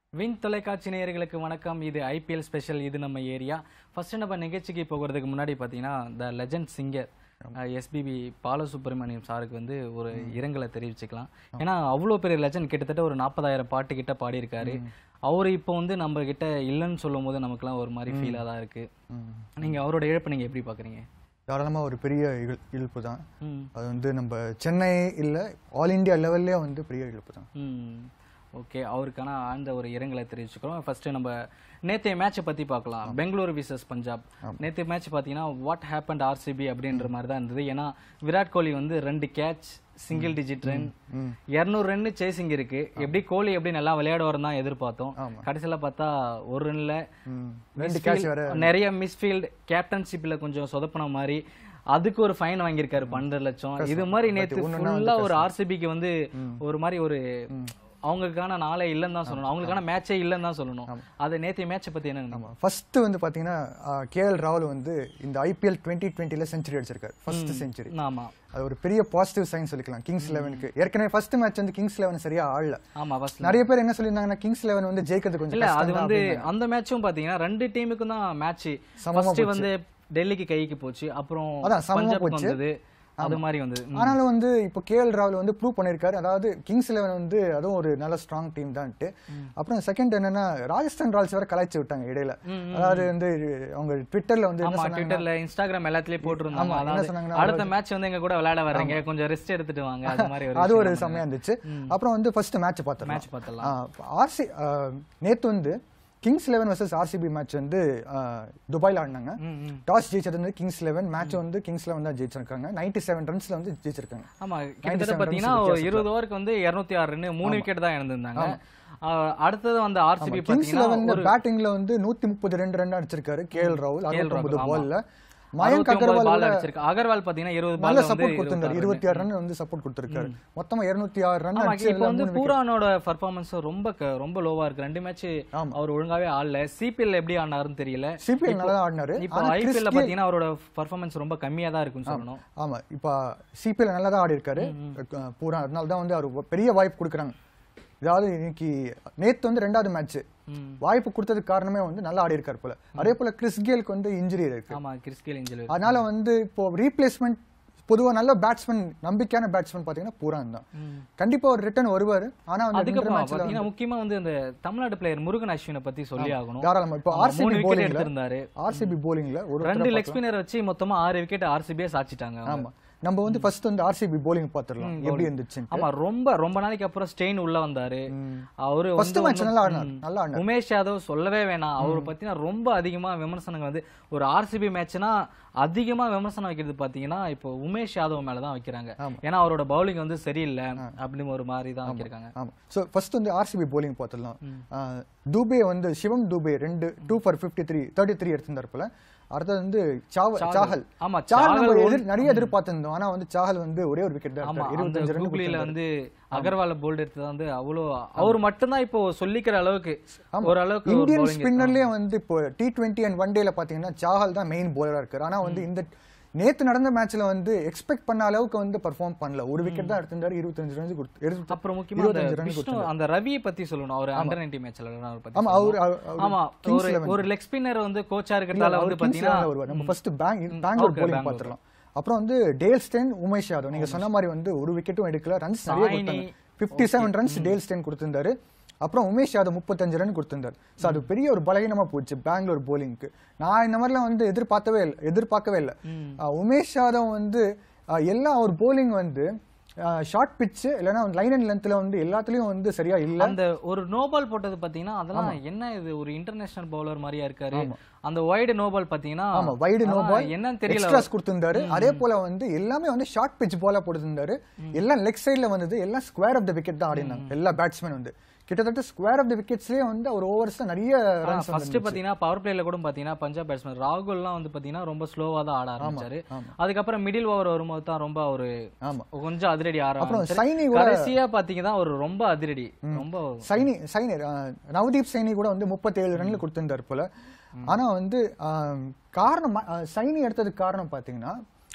Win தொலைக்காட்சி நேயர்களுக்கு வணக்கம் இது ஐபிஎல் ஸ்பெஷல் இது நம்ம ஏரியா ஃபர்ஸ்ட் நம்ம நிகழ்ச்சிக்கு போகிறதுக்கு முன்னாடி பார்த்தீங்கன்னா the legend singer SPB Balasubrahmanyam சாருக்கு வந்து ஒரு இரங்கலை தெரிவிச்சுக்கலாம் ஏன்னா அவ்வளோ பெரிய லெஜண்ட் கிட்டத்தட்ட ஒரு நாற்பதாயிரம் பாட்டு கிட்ட பாடியிருக்காரு அவர் இப்போ வந்து நம்ம கிட்ட இல்லைன்னு சொல்லும் போது நமக்குலாம் ஒரு மாதிரி ஃபீலாக தான் இருக்கு நீங்க அவரோட இழப்பை நீங்க எப்படி பாக்குறீங்க தாராளமாக ஒரு பெரிய இழ- இழப்பு தான் ம் அது வந்து நம்ம சென்னை இல்லை ஆல் இந்தியா லெவல்லே வந்து பெரிய இழப்பு தான் ம் ஓகே அவருக்கான ஆழ்ந்த ஒரு இரங்கலை தெரிவிச்சுக்கிறோம் ஃபர்ஸ்ட் நம்ம நேற்றைய மேட்சை பத்தி பார்க்கலாம் பெங்களூரு விசஸ் பஞ்சாப் நேற்றைய மேட்ச் பார்த்தீங்கன்னா வாட் ஹேப்பண்ட் ஆர்சிபி அப்படின்ற மாதிரி தான் இருந்தது ஏன்னா விராட் கோலி வந்து ரெண்டு கேட்ச் சிங்கிள் டிஜிட் ரன் இரநூறு ரன் சேசிங் இருக்கு எப்படி கோலி எப்படி நல்லா விளையாடுவார் தான் எதிர்பார்த்தோம் கடைசியில பார்த்தா ஒரு ரன்ல ம். ரெண்டு கேட்ச் வேற நிறைய மிஸ்ஃபீல்ட் கேப்டன்ஷிப்ல கொஞ்சம் சொதப்பின மாதிரி அதுக்கு ஒரு ஃபைன் வாங்கியிருக்காரு பன்னெண்டு லட்சம் இது மாதிரி நேத்து ஃபுல்லா ஒரு ஆர்சிபிக்கு வந்து ஒரு மாதிரி ஒரு அவங்களுக்கான நாளே இல்லைன்னு தான் சொல்லணும் அவங்களுக்கான மேட்சே இல்லைன்னு தான் சொல்லணும் அது நேற்றைய மேட்சை பத்தி என்ன நினைக்கிறீங்க? ஆமாம் ஃபர்ஸ்ட் வந்து பார்த்தீங்கன்னா கேஎல் ராகுல் வந்து இந்த ஐபிஎல் டுவெண்ட்டி டுவெண்ட்டியில் செஞ்சுரி அடிச்சிருக்காரு ஃபர்ஸ்ட் செஞ்சுரி ஆமா அது ஒரு பெரிய பாசிட்டிவ் சைன் சொல்லிக்கலாம் கிங்ஸ் லெவனுக்கு ஏற்கனவே ஃபர்ஸ்ட் மேட்ச் வந்து கிங்ஸ் லெவன் சரியா ஆடல ஆமா ஃபர்ஸ்ட் நிறைய பேர் என்ன சொல்லியிருந்தாங்கன்னா கிங்ஸ் லெவன் வந்து ஜெயிக்கிறது கொஞ்சம் இல்ல கஷ்டம் அது தான் வந்து அந்த மேட்சும் பாத்தீங்கன்னா ரெண்டு டீமுக்கும் தான் மேட்ச் சமமா ஃபர்ஸ்ட் வந்து டெல்லிக்கு கைக்கு போச்சு அப்புறம் அதான், சமமா பஞ்சாப்க்கு போச்சு. வந்தது அது மாதிரி வந்தது ம். ஆனாலும் வந்து இப்போ கேஎல் ராகுல் வந்து ப்ரூவ் பண்ணியிருக்காரு அதாவது கிங்ஸ் லெவன் வந்து அதுவும் ஒரு நல்ல ஸ்ட்ராங் டீம் தான்ட்டு அப்புறம் செகண்ட் என்னன்னா ராஜஸ்தான் ராயல்ஸ் வேற கலாய்ச்சி விட்டாங்க இடையில அதாவது வந்து அவங்க ட்விட்டர்ல வந்து என்ன ஆமா சொன்னாங்க ட்விட்டர்ல இன்ஸ்டாகிராம் எல்லாத்துலயும் போட்டிருந்தாங்க ஆமா, என்ன அதாவது சொன்னாங்கன்னா, அடுத்த மேட்ச் வந்து எங்க கூட விளையாட வர்றீங்க கொஞ்சம் ரெஸ்ட் எடுத்துட்டு வாங்க அது மாதிரி ஒரு அது ஒரு செம்மையா இருந்துச்சு அப்புறம் வந்து ஃபர்ஸ்ட் மேட்ச் பார்த்தோம் மேட்ச் பார்த்தலாம் ஆர்சி நேத்து வந்து Kings Eleven versus RCB match வந்து ஆஹ், துபாய்ல ஆடினாங்க ம், ம். டாஸ் ஜெயிச்சது வந்து கிங்ஸ் லெவன் மேட்ச் வந்து கிங்ஸ் லெவன் தான் ஜெயிச்சிருக்காங்க நைன்டி செவன் ரன்ஸ்ல வந்து ஜெயிச்சிருக்காங்க ஆமா கிட்டத்தட்ட பாத்தீங்கன்னா ஒரு இருபது ஓவருக்கு வந்து இருநூத்தி ஆறு ரன் மூணு விக்கெட் தான் இழந்திருந்தாங்க ஆஹ் அடுத்தது வந்து ஆர்சிபி கிங்ஸ் பாத்தீங்கன்னா லெவன் பேட்டிங்ல வந்து நூத்தி முப்பது ரெண்டு ரன் அடிச்சிருக்காரு கேஎல் ராகுல் அறுபத்தொன்பது ஆமா. பால்ல மயங்க் 69 அகர்வால் பால் அடிச்சிருக்கு அகர்வால் பாத்தீங்கன்னா இருபது நல்ல பால் வந்து சப்போர்ட் கொடுத்திருந்தாரு இருபத்தி ஆறு ரன் வந்து சப்போர்ட் கொடுத்திருக்காரு மொத்தமா இருநூத்தி ஆறு ரன் ஆமா அடிச்சு இப்போ வந்து பூரானோட பர்ஃபார்மன்ஸ் ரொம்ப க- ரொம்ப லோவா இருக்கு ரெண்டு மேட்ச் ஆமா. அவர் ஒழுங்காவே ஆடல சிபிஎல் எப்படி ஆடினாருன்னு தெரியல சிபிஎல் நல்லா தான் ஆடினாரு இப்போ ஐபிஎல்ல பாத்தீங்கன்னா அவரோட பர்ஃபார்மன்ஸ் ரொம்ப கம்மியா தான் இருக்குன்னு சொல்லணும் ஆமா இப்ப சிபிஎல் நல்லா தான் ஆடி இருக்காரு அஹ் பூரா அதனால தான் வந்து அவர் பெரிய வாய்ப்பு கொடுக்குறாங்க அதாவது இன்னைக்கு நேத்து வந்து ரெண்டாவது மேட்ச் ம். வாய்ப்பு கொடுத்ததுக்கு காரணமே வந்து நல்லா ஆடி இருக்காரு போல அதே போல கிறிஸ் கேலுக்கு வந்து இன்ஜுரி இருக்கு ஆமா கிறிஸ்கேல் இஞ்சல் அதனால வந்து இப்போ ரீப்ளேஸ்மெண்ட் பொதுவா நல்ல பேட்ஸ்மேன் நம்பிக்கையான பேட்ஸ்மேன் பாத்தீங்கன்னா பூரான் தான் கண்டிப்பா ஒரு ரிட்டர்ன் வருவாரு ஆனா வந்து இந்த அதுக்கப்புறம் மேட்ச்ல பாத்தீங்கன்னா முக்கியமா வந்து இந்த தமிழ்நாடு பிளேயர் முருகன் அஸ்வினை பத்தி சொல்லி ஆகணும் தாராளமா இப்போ ஆமா, ஆர்சிபி மூணு விக்கெட் போலிங்ல எடுத்திருந்தாரு ஆர்சிபி போலிங்ல ஒரு ரெண்டு லெக் ஸ்பின்னர் வச்சு மொத்தமா ஆறு விக்கெட் ஆர்சிபியே சாச்சிட்டாங்க அவங்க. ஆமா நம்ம வந்து ஃபர்ஸ்ட் வந்து ஆர்சிபி போலிங் பாத்துறலாம் எப்படி இருந்துச்சு ஆமா ரொம்ப ரொம்ப நாளைக்கு அப்புறம் ஸ்டெயின் உள்ள வந்தாரு அவரு ஃபர்ஸ்ட் வந்து மேட்ச் ஒண்ணும்- நல்லா ஆடினார் ம். நல்லா ஆடினார் உமேஷ் யாதவ் சொல்லவே வேணாம் அவரை பத்தினா ரொம்ப அதிகமா விமர்சனங்கள் வந்து ஒரு ஆர்சிபி மேட்ச்னா அதிகமா விமர்சனம் வைக்கிறது பாத்தீங்கன்னா இப்போ உமேஷ் யாதவ் மேலதான் வைக்கிறாங்க ஏன்னா அவரோட பவுலிங் வந்து சரியில்லை அப்படின்னு ஒரு மாதிரி தான் வைக்கிறாங்க ஆமா சோ ஃபர்ஸ்ட் வந்து ஆர்சிபி போலிங் பார்த்துடலாம் ஆஹ், தூபே வந்து சிவம் தூபே ரெண்டு two for fifty three thirty three எடுத்திருந்தார் போல அடுத்தது வந்து சாவ- சாஹல் ஆமா சாஹல் நம்ம சாகல் எதிர் நிறைய எதிர்பார்த்திருந்தோம் ஆனா வந்து சாஹல் வந்து ஒரே ஒரு விக்கெட் தான் ஆமா எடுத்தார் அந்த இருபத்தஞ்சு ரன் கூகுளில வந்து அகர்வால போல்ட் எடுத்தது வந்து அவ்வளோ அவர் மட்டும்தான் இப்போ சொல்லிக்கிற அளவுக்கு ஓரளவுக்கு ஒரு இந்தியன் bowling ஸ்பின்னர்லயே வந்து இப்போ டி டுவெண்ட்டி அண்ட் ஒன் டேல பாத்தீங்கன்னா சாஹல் தான் மெயின் போலரா இருக்காரு ஆனா வந்து இந்த நேத்து நடந்த மேட்ச்ல வந்து எக்ஸ்பெக்ட் பண்ண அளவுக்கு வந்து பெர்ஃபார்ம் பண்ணல ஒரு விக்கெட் தான் எடுத்திருந்தாரு இருபத்தஞ்சு ரன் கொடுத்து எடுத்து அப்புறம் முக்கியமா அந்த இருபத்தஞ்சு ரன் விஷ்ணு அந்த ரவியை பத்தி சொல்லணும் அவர் அண்டர் நைன்டி மேட்ச்ல அவர் பத்தி ஆமா சொல்லணும். அவர் அவர்- அவர் ஆமா Kings ஒரு 11 ஒரு லெக் ஸ்பின்னர் வந்து கோச்சா இருக்கிறதால அவர் வந்து Kings பாத்தீங்கன்னா 11 வருவார் நம்ம first bank Bangalore okay, bowling Bangalore. பாத்துறலாம் அப்புறம் வந்து டேல் ஸ்டென் உமேஷ் யாதவ் நீங்க சொன்ன மாதிரி வந்து ஒரு விக்கெட்டும் எடுக்கல ரன்ஸ் நிறைய சாய்னி, கொடுத்தாங்க fifty seven runs Dale Steyn கொடுத்திருந்தாரு அப்புறம் உமேஷ் யாதவ் முப்பத்தஞ்சு ரன் கொடுத்திருந்தாரு சோ அது பெரிய ஒரு பலகீனமா போச்சு பெங்களூர் போலிங்க்கு நான் இந்த மாதிரிலாம் வந்து எதிர்பார்க்கவே இல்லை எதிர்பார்க்கவே இல்லை ஆஹ் உமேஷ் யாதவ் வந்து ஆஹ் எல்லா ஒரு போலிங் வந்து ஷார்ட் பிட்ச் இல்லைன்னா லைன் அண்ட் லென்த்ல வந்து எல்லாத்துலயும் வந்து சரியா இல்ல அந்த ஒரு நோபால் போட்டது பாத்தீங்கன்னா அதெல்லாம் என்ன இது ஒரு இன்டர்நேஷனல் பவுலர் மாதிரியா இருக்காரு அந்த வைடு நோபால் பாத்தீங்கன்னா ஆமா வைடு நோ அதான் பால் என்னன்னு தெரியல எக்ஸ்ட்ராஸ் கொடுத்திருந்தாரு அதே போல வந்து எல்லாமே வந்து ஷார்ட் பிட்ச் பாலா போட்டுருந்தாரு எல்லாம் லெக் சைடுல வந்தது எல்லாம் ஸ்கொயர் ஆஃப் த விக்கெட் தான் ஆடினாங்க எல்லா பேட்ஸ்மேன் வந்து கிட்டத்தட்ட ஸ்கொயர் ஆஃப் த விக்கெட்ஸ்லயே வந்து அவர் ஓவர்ஸ் நிறைய ரன்ஸ் ஃபர்ஸ்ட் பாத்தீங்கன்னா பவர் பிளேல கூட பாத்தீங்கன்னா பஞ்சாப் பேட்ஸ்மேன் ராகுல்லாம் வந்து பாத்தீங்கன்னா ரொம்ப ஸ்லோவா தான் ஆட ஆரம்பிச்சாரு அதுக்கப்புறம் மிடில் ஓவர் வரும்போது தான் ரொம்ப ஒரு ஆமா கொஞ்சம் அதிரடி ஆட அப்புறம் ஆரம்பிச்சாரு. சைனி கூட கடைசியா பாத்தீங்கன்னா ஒரு ரொம்ப அதிரடி ரொம்ப சைனி சைனி அஹ், நவதீப் சைனி கூட வந்து 37 ரன்ல கொடுத்திருந்தாரு போல ஆனா வந்து ஆஹ், காரணம் அஹ், சைனி எடுத்ததுக்கு காரணம் பாத்தீங்கன்னா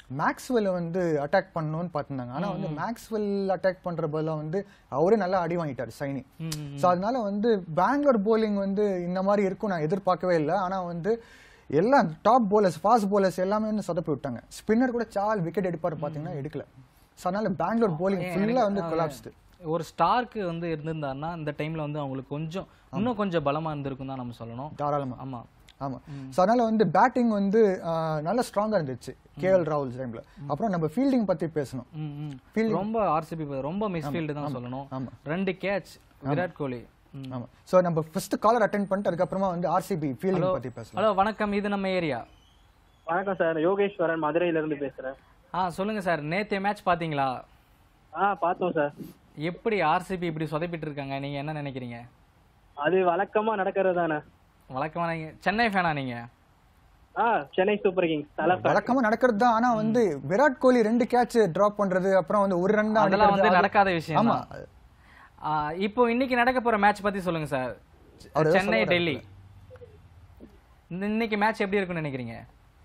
மேக்ஸ்வெல் வந்து அட்டாக் பண்ணணும்னு பார்த்திருந்தாங்க ஆனா வந்து மேக்ஸ்வெல் அட்டாக் பண்ற பதிலா வந்து அவரே நல்லா அடி வாங்கிட்டாரு சைனி ம், ஸோ அதனால வந்து பெங்களூர் போலிங் வந்து இந்த மாதிரி இருக்கும் நான் எதிர்பார்க்கவே இல்லை ஆனா வந்து எல்லாம் டாப் போலர்ஸ் ஃபாஸ்ட் போலர்ஸ் எல்லாமே வந்து சொதப்பி விட்டாங்க ஸ்பின்னர் கூட சால் விக்கெட் எடுப்பாரு பாத்தீங்கன்னா எடுக்கல ஸோ அதனால பெங்களூர் போலிங் ஃபுல்லா வந்து கொலாப்ஸ்டு ஒரு ஸ்டார்க்கு வந்து இருந்திருந்தாருன்னா இந்த டைம்ல வந்து அவங்களுக்கு கொஞ்சம் இன்னும் கொஞ்சம் பலமா இருந்திருக்கும் தான் நம்ம சொல்லணும் தாராளமா ஆமா ஆமா ஸோ அதனால வந்து பேட்டிங் வந்து ஆஹ், நல்ல ஸ்ட்ராங்கா இருந்துச்சு கேஎல் ராகுல் டைம்ல அப்புறம் நம்ம ஃபீல்டிங் பத்தி பேசணும் ம், ம். ரொம்ப ஆர்சிபி ரொம்ப மிஸ்ஃபீல்டு தான் சொல்லணும் ஆமா. ரெண்டு கேட்ச் விராட் கோலி ம். ஆமா ஸோ நம்ம ஃபர்ஸ்ட் காலர் அட்டென்ட் பண்ணிட்டு அதுக்கப்புறமா வந்து ஆர்சிபி ஃபீல்டிங் பத்தி பேசலாம் ஹலோ வணக்கம் இது நம்ம ஏரியா வணக்கம் சார் யோகேஸ்வரன் மதுரையில இருந்து பேசுறேன் ஆ சொல்லுங்க சார் நேத்து மேட்ச் பாத்தீங்களா ஆ பார்த்தோம் சார் எப்படி ஆர்சிபி இப்படி சொதப்பிட்டு இருக்காங்க நீங்க என்ன நினைக்கிறீங்க அது வழக்கமா நடக்கிறது தானே வழக்கமா நீங்க சென்னை ஃபேனா நீங்க ஆ சென்னை சூப்பர் கிங்ஸ் தலை fan. வழக்கமா நடக்கிறது தான் ஆனா வந்து விராட் கோலி ரெண்டு கேட்ச் டிராப் பண்றது அப்புறம் வந்து ஒரு ரன் தான் அதெல்லாம் வந்து அடிக்கிறது. நடக்காத விஷயம் ஆமா தான். இப்போ இன்னைக்கு நடக்க போற மேட்ச் பத்தி சொல்லுங்க சார் அவர் ஏதோ சென்னை சொல்றாரு. டெல்லி இந்த இன்னைக்கு மேட்ச் எப்படி இருக்கும்னு நினைக்கிறீங்க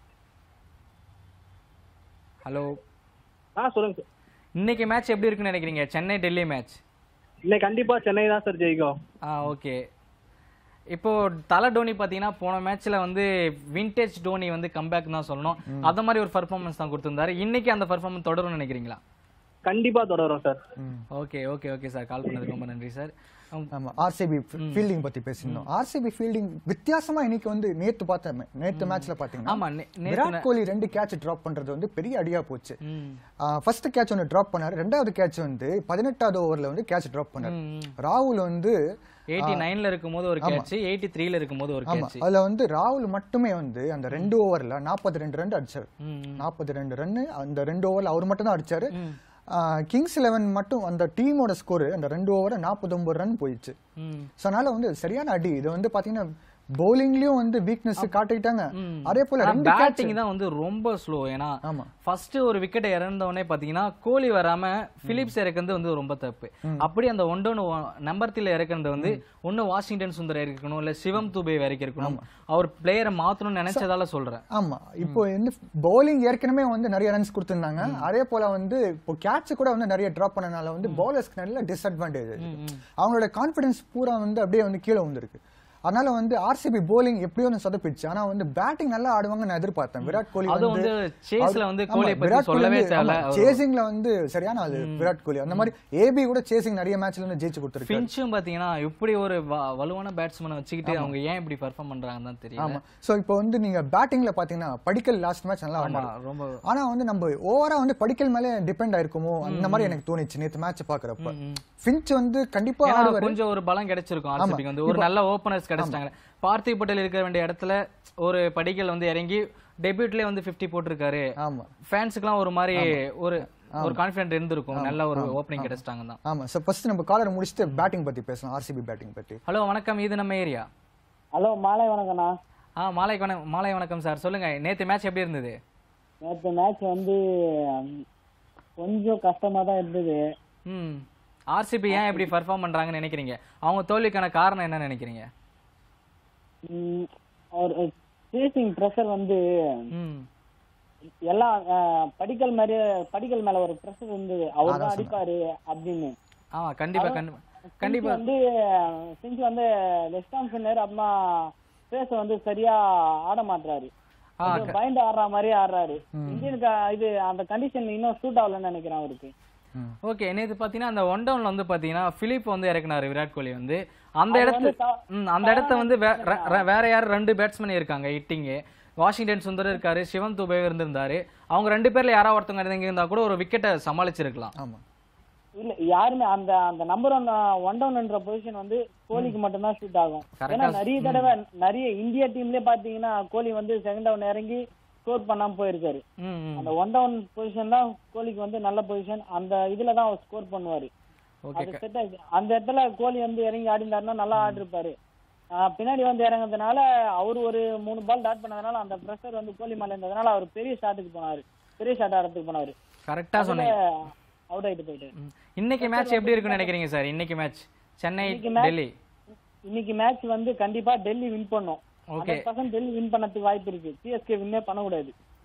ஹலோ ஆ சொல்லுங்க சார் இன்னைக்கு மேட்ச் எப்படி இருக்குன்னு நினைக்கிறீங்க சென்னை டெல்லி மேட்ச் இன்னைக்கு கண்டிப்பா சென்னை தான் சார் ஜெயிக்கும் ஆ ஓகே இப்போ தலை டோனி பார்த்தீங்கன்னா போன மேட்ச்ல வந்து விண்டேஜ் டோனி வந்து கம்பேக் தான் சொல்லணும் அந்த மாதிரி ஒரு பர்ஃபார்மன்ஸ் தான் கொடுத்திருந்தாரு இன்னைக்கு அந்த பர்ஃபார்மன்ஸ் தொடரும்னு நினைக்கிறீங்களா கண்டிப்பா தொடரும் sir okay okay okay sir call பண்ணதுக்கு ரொம்ப நன்றி சார் ஆமா ஆர்சிபி ஃபீல்டிங் பத்தி பேசியிருந்தோம் ஆர்சிபி ஃபீல்டிங் வித்தியாசமா இன்னைக்கு வந்து நேத்து பார்த்தேன் நேத்து மேட்ச்ல பாத்தீங்கன்னா ஆமா நே- நேத்து விராட் கோலி ரெண்டு கேட்ச் டிராப் பண்றது வந்து பெரிய அடியா போச்சு ம் ஃபர்ஸ்ட் கேட்ச் ஒன்று டிராப் பண்ணாரு ரெண்டாவது கேட்ச் வந்து பதினெட்டாவது ஓவர்ல வந்து கேட்ச் டிராப் பண்ணாரு ம். ராகுல் வந்து எயிட்டி நைன்ல இருக்கும்போது ஒரு கேட்ச் எயிட்டி த்ரீல இருக்கும்போது ஒரு ஆமா கேட்ச் அதுல வந்து ராகுல் மட்டுமே வந்து அந்த ரெண்டு ஓவர்ல நாற்பத்தி ரெண்டு ரன் அடிச்சாரு ம் நாற்பத்தி ரெண்டு ரன் அந்த ரெண்டு ஓவர்ல அவர் மட்டும் தான் அடிச்சாரு ம். கிங்ஸ் லெவன் மட்டும் அந்த டீமோட ஸ்கோர் அந்த ரெண்டு ஓவரை நாற்பத்தொன்பது ரன் போயிடுச்சு ம் ஸோ அதனால வந்து சரியான அடி இது வந்து பாத்தீங்கன்னா பவுலிங்லயும் வந்து வீக்னஸ் காட்டிக்கிட்டாங்க அதே போல ரெண்டு catch- பேட்டிங் தான் வந்து ரொம்ப ஸ்லோ ஏன்னா ஆமா ஃபர்ஸ்ட் ஒரு விக்கெட் இறந்த உடனே பாத்தீங்கன்னா கோலி வராம பிலிப்ஸ் இறக்குறது வந்து ரொம்ப தப்பு அப்படி அந்த ஒன் டவுன் நம்பர் த்ரீல இறக்குறது வந்து ஒண்ணு வாஷிங்டன் சுந்தர் இறக்கணும் இல்ல சிவம் துபே இறக்கிருக்கணும் அவர் பிளேயரை மாத்தணும்னு நினைச்சதால சொல்றேன் ஆமா இப்போ வந்து பவுலிங் ஏற்கனவே வந்து நிறைய ரன்ஸ் கொடுத்திருந்தாங்க அதே போல வந்து இப்போ கேட்ச் கூட வந்து நிறைய டிராப் பண்ணனால வந்து பவுலர்ஸ்க்கு நல்ல டிஸ்அட்வான்டேஜ் அவங்களோட கான்ஃபிடன்ஸ் பூரா வந்து அப்படியே வந்து கீழே வந்திருக்கு அதனால வந்து ஆர்சிபி bowling எப்படியோ வந்து சொதப்பிடுச்சு ஆனா வந்து பேட்டிங் நல்லா ஆடுவாங்க நான் எதிர்பார்த்தேன் விராட் கோலி அது வந்து சேஸ்ல வந்து கோலியை பத்தி விராட் கோலி சொல்லவே தேவையில்ல சேசிங்ல வந்து சரியான ஆளு விராட் கோலி அந்த மாதிரி ஏபி கூட சேசிங் நிறைய மேட்ச்ல வந்து ஜெயிச்சு கொடுத்துருக்கு ஃபின்ச்சும் பாத்தீங்கன்னா இப்படி ஒரு வ- வலுவான பேட்ஸ்மேனை வச்சுக்கிட்டு அவங்க ஏன் இப்படி பெர்ஃபார்ம் பண்றாங்கன்னு தான் தெரியல ஆமா சோ இப்போ வந்து நீங்க பேட்டிங்ல பாத்தீங்கன்னா படிக்கல் லாஸ்ட் மேட்ச் நல்லா ஆமா ஆடினாரு ரொம்ப ஆனா வந்து நம்ம ஓவரா வந்து படிக்கல் மேலே டிபெண்ட் ஆயிருக்குமோ அந்த மாதிரி எனக்கு தோணுச்சு நேத்து மேட்ச் பாக்குறப்ப ஃபின்ச் வந்து கண்டிப்பா ஏன்னா ஆடுவாரு கொஞ்சம் ஒரு பலம் கிடைச்சிருக்கும் ஆர்சிபிக்கு வந்து ஒரு நல்ல ஓபனர்ஸ் கிடைச்சிட்டாங்க பார்த்திவ் பட்டேல் இருக்க வேண்டிய இடத்துல ஒரு படிக்கல் வந்து இறங்கி டெபியூட்லயே வந்து 50 போட்டிருக்காரு ஆமா ஃபேன்ஸுக்குலாம் ஒரு மாதிரி ஒரு ஒரு கான்ஃபிடென்ட் இருந்திருக்கும் நல்ல ஒரு ஓப்பனிங் கிடைச்சிட்டாங்க தான் ஆமா சோ ஃபர்ஸ்ட் நம்ம காலர் முடிச்சுட்டு பேட்டிங் பத்தி பேசலாம் ஆர்சிபி பேட்டிங் பத்தி ஹலோ வணக்கம் இது நம்ம ஏரியா ஹலோ மாலை வணக்கண்ணா ஆ மாலை வணக்கம் மாலை வணக்கம் சார் சொல்லுங்க நேத்து மேட்ச் எப்படி இருந்தது நேற்று மேட்ச் வந்து கொஞ்சம் கஷ்டமா தான் இருந்தது ம் ஆர்சிபி ஏன் எப்படி பெர்ஃபார்ம் பண்றாங்கன்னு நினைக்கிறீங்க அவங்க தோல்விக்கான காரணம் என்ன நினைக்கிறீங்க ம், ஒரு சேசிங் ப்ரெஷர் வந்து ம் எல்லாம் அஹ், படிக்கல் மாதிரி படிக்கல் மேல ஒரு ப்ரெஷர் இருந்தது அவர் தான் அடிப்பாரு அப்படின்னு ஆ கண்டிப்பா கண்டிப்பா கண்டிப்பா சிங்க் வந்து சிங்க் வந்து லெஃப்ட் ஆர்ம் ஸ்பின்னர் அப்புறமா பேச வந்து சரியா ஆட மாட்டாரு ஆ, பயந்து ஆடுற மாதிரி ஆடுறாரு இந்தியனுக்கு இது அந்த கண்டிஷன் இன்னும் சூட் ஆகலன்னு நினைக்கிறேன் அவருக்கு ஓகே நேத்து பாத்தீங்கன்னா அந்த ஒன் டவுன்ல வந்து பாத்தீங்கன்னா பிலிப் வந்து இறக்குனாரு விராட் கோலி வந்து அந்த அவர் இடத்து வந்து தா- ம், அந்த இடத்த வந்து வே- ர- ர- வேற யார் ரெண்டு பேட்ஸ்மேன் இருக்காங்க ஹிட்டிங்கு வாஷிங்டன் சுந்தர் இருக்காரு சிவம் துபே இருந்திருந்தாரு அவங்க ரெண்டு பேர்ல யாராவது ஒருத்தவங்க இருந்தீங்க இருந்தா கூட ஒரு விக்கெட்டை சமாளிச்சிருக்கலாம் ஆமா இல்ல யாருமே அந்த அந்த நம்பர் ஒன் ஒன் டவுன்ன்ற பொசிஷன் வந்து கோலிக்கு மட்டும்தான் ஷூட் ஆகும் Correct ஏன்னா ஆ- நிறைய தடவை நிறைய இந்தியா டீம்லயே பாத்தீங்கன்னா கோலி வந்து செகண்ட் டவுன் இறங்கி ஸ்கோர் பண்ணாம போயிருக்காரு ம் ம். அந்த ஒன் டவுன் பொசிஷன் தான் கோலிக்கு வந்து நல்ல பொசிஷன் அந்த இதுல தான் அவர் ஸ்கோர் பண்ணுவாரு ஓகே அது செட் ஆச்சு அந்த இடத்துல கோலி வந்து இறங்கி ஆடினாருன்னா நல்லா ஆடிருப்பாரு ஆஹ் பின்னாடி வந்து இறங்குறதுனால அவர் ஒரு மூணு பால் டாட் பண்ணதுனால அந்த ப்ரெஷர் வந்து கோலி மேல இருந்ததுனால அவர் பெரிய ஷாட்டுக்கு போனாரு பெரிய ஷாட் ஆடுறதுக்கு போனாரு கரெக்டா சொன்னீங்க அவுட் ஆயிட்டு போயிட்டாரு ம். இன்னைக்கு மேட்ச் எப்படி இருக்குன்னு நினைக்கிறீங்க சார் இன்னைக்கு மேட்ச் சென்னை இன்னைக்கு match- டெல்லி இன்னைக்கு மேட்ச் வந்து கண்டிப்பா டெல்லி வின் பண்ணும் okay hundred percent Delhi win பண்ணதுக்கு வாய்ப்பு இருக்கு சிஎஸ்கே வின்னே பண்ணக்கூடாது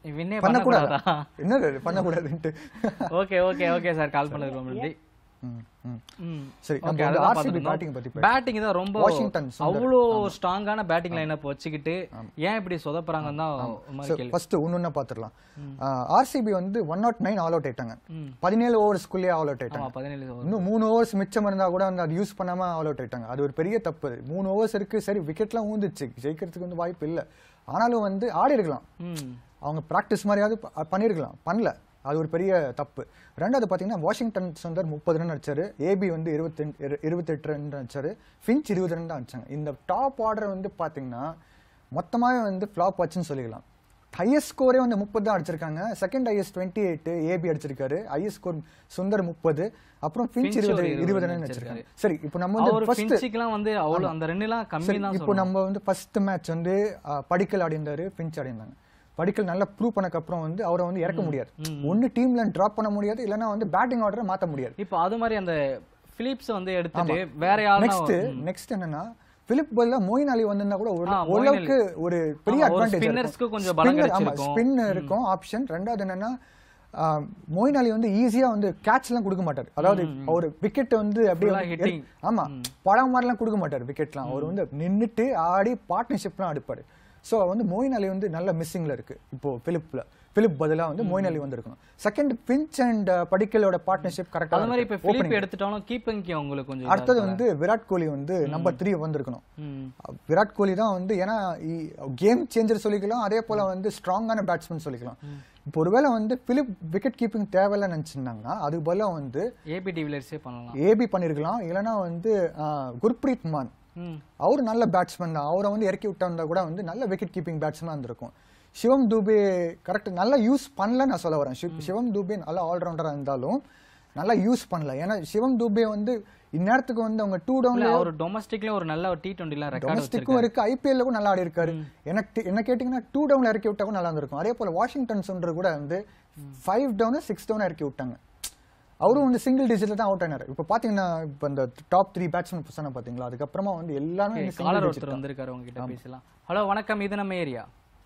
வின்னே பண்ணக்கூடாதா பண்ணக்கூடாதா என்னது பண்ணக்கூடாதுன்ட்டு okay okay okay sir call பண்ணதுக்கு ரொம்ப நன்றி ம், ம். ம். சரி Okay, நம்ம வந்து அதுதான் ஆர்சிபி பார்த்திருந்தோம். பேட்டிங் பத்தி பேச பேட்டிங் தான் ரொம்ப வாஷிங்டன் சுந்தர். அவ்வளோ ஸ்ட்ராங்கான பேட்டிங் லைனப் வச்சுக்கிட்டு ஏன் இப்படி சொதப்புறாங்கன்னு தான் ஒரு மாதிரி கேள்வி ஃபர்ஸ்ட் ஒன்னொன்னா பாத்துடலாம் ஆர்சிபி வந்து one nought nine all out ஆயிட்டாங்க ம். பதினேழு ஓவர்ஸ்குள்ளேயே ஆல் அவுட் ஆயிட்டாங்க ஆமா பதினேழு over. இன்னும் மூணு ஓவர்ஸ் மிச்சம் இருந்தா கூட வந்து அது யூஸ் பண்ணாம ஆல் அவுட் ஆயிட்டாங்க அது ஒரு பெரிய தப்பு அது. மூணு ஓவர்ஸ் இருக்கு சரி விக்கெட்லாம் ஊந்துச்சு ஜெயிக்கிறதுக்கு வந்து வாய்ப்பு இல்ல ஆனாலும் வந்து ஆடி இருக்கலாம் ம் அவங்க பிராக்டிஸ் மாதிரியாவது ப- பண்ணிருக்கலாம் பண்ணல அது ஒரு பெரிய தப்பு ரெண்டாவது பாத்தீங்கன்னா வாஷிங்டன் சுந்தர் முப்பது ரன் அடிச்சாரு ஏபி வந்து இருபத்தி இருபத்தெட்டு ரன் அடிச்சாரு ஃபின்ச் இருபது ரன் தான் அடிச்சாங்க இந்த டாப் ஆர்டர் வந்து பாத்தீங்கன்னா மொத்தமாவே வந்து ஃபிளாப் ஆச்சுன்னு சொல்லிக்கலாம் ஹையஸ்ட் ஸ்கோரே வந்து முப்பது தான் அடிச்சிருக்காங்க second highest twenty eight AB அடிச்சிருக்காரு ஹையஸ்ட் ஸ்கோர் சுந்தர் முப்பது அப்புறம் ஃபின்ச் Finch இருபது ஒரு இருபது இருபது run ரன் அடிச்சிருக்காரு. அடிச்சிருக்காங்க சரி இப்போ நம்ம வந்து அவர் ஃபர்ஸ்ட் ஃபின்ச்சுக்குலாம் வந்து அவ்வளோ அந்த ரெண்டுலாம் கம்மி சரி, தான் இப்போ நம்ம வந்து ஃபர்ஸ்ட் மேட்ச் வந்து அஹ், படிக்கல் ஆடிந்தாரு பிஞ்ச் ஆடிந்தாங்க படிக்கல் நல்லா ப்ரூவ் பண்ணக்கு அப்புறம் வந்து அவரை வந்து இறக்க முடியாது ஒன்னு டீம்ல டிராப் பண்ண முடியாது இல்லைன்னா வந்து பேட்டிங் ஆர்டரை மாத்த முடியாது இப்போ அது மாதிரி அந்த பிலிப்ஸ் வந்து எடுத்துட்டு வேற யாரும் நெக்ஸ்ட் நெக்ஸ்ட் என்னன்னா பிலிப் பதிலா மோயின் அலி வந்திருந்தா கூட ஒரு- ஆ, மொயின் ஓரளவுக்கு ஒரு பெரிய ஆமா, ஒரு அட்வான்டேஜ் spinnersக்கு கொஞ்சம் பலம் கிடைச்சிருக்கும். ஸ்பின் இருக்கும் ஆப்ஷன் ரெண்டாவது என்னன்னா ஆ, மொயின் அலி வந்து ஈஸியா வந்து கேட்ச் எல்லாம் கொடுக்க மாட்டார் அதாவது அவர் விக்கெட் வந்து அப்படியே Full ஆ வந்து hitting. எடு- ஆமா படம் மாதிரிலாம் கொடுக்க மாட்டார் விக்கெட்லாம் அவர் வந்து நின்னுட்டு ஆடி பார்ட்னர்ஷிப்லாம் அடுப்பாரு சோ வந்து மோயின் அலி வந்து நல்ல மிஸ்ஸிங்ல இருக்கு இப்போ பிலிப்ல பிலிப் பதிலா வந்து மோயின் அலி வந்திருக்கணும் செகண்ட் பிஞ்ச் அண்ட் படிக்கலோட பார்ட்னர்ஷிப் கரெக்டா அது மாதிரி இப்போ பிலிப் எடுத்துட்டாலும் கீப்பிங்க்கு அவங்களுக்கு கொஞ்சம் இதா அடுத்தது இருக்குல்ல? வந்து விராட் கோலி வந்து நம்பர் த்ரீ வந்திருக்கணும் ம். விராட் கோலி தான் வந்து ஏன்னா கேம் சேஞ்சர் சொல்லிக்கலாம் அதே போல வந்து ஸ்ட்ராங்கான பேட்ஸ்மேன் சொல்லிக்கலாம் இப்போ ஒருவேளை வந்து பிலிப் விக்கெட் கீப்பிங் தேவையில்லைன்னு நினைச்சிருந்தாங்கன்னா அதுக்கு பதிலா வந்து ஏபி டிவிலியர்ஸே பண்ணலாம் ஏபி பண்ணிருக்கலாம் இல்லைன்னா வந்து ஆஹ், குர்ப்ரீத் மான் ம் அவர் நல்ல பேட்ஸ்மேன் தான் அவரை வந்து இறக்கி விட்டா கூட வந்து நல்ல விக்கெட் கீப்பிங் பேட்ஸ்மேன் இருந்திருக்கும் சிவம் தூபே கரெக்ட் நல்லா யூஸ் பண்ணல நான் சொல்ல வரேன் சிவ்- சிவம் தூபே நல்ல ஆல்ரவுண்டரா இருந்தாலும் நல்லா யூஸ் பண்ணல ஏன்னா சிவம் தூபே வந்து இந்நேரத்துக்கு வந்து அவங்க டூ டவுன்ல இல்ல அவர் டொமஸ்டிக்லயும் ஒரு நல்ல ஒரு டி டுவெண்ட்டிலாம் ரெக்கார்ட் டொமஸ்டிக்கும் இருக்கு ஐபிஎல்ல கூட நல்லா ஆடி இருக்காரு எனக்கு என்ன கேட்டீங்கன்னா டூ டவுன்ல இறக்கி விட்டா கூட நல்லா இருந்திருக்கும் அதே போல வாஷிங்டன் சுந்தர் கூட வந்து ஃபைவ் டவுன் சிக்ஸ் டவுன் இறக்கி விட்டாங்க அவரும் வந்து சிங்கிள் டிஜிட்ல தான் அவுட் ஆனாரு இப்போ பாத்தீங்கன்னா இப்போ இந்த டாப் த்ரீ பேட்ஸ்மேன் சொன்ன பாத்தீங்களா அதுக்கப்புறமா வந்து எல்லாமே வந்து single காலர் digit ஒருத்தர் தான். வந்திருக்காரு உங்ககிட்ட பேசலாம் ஹலோ வணக்கம் இது நம்ம ஏரியா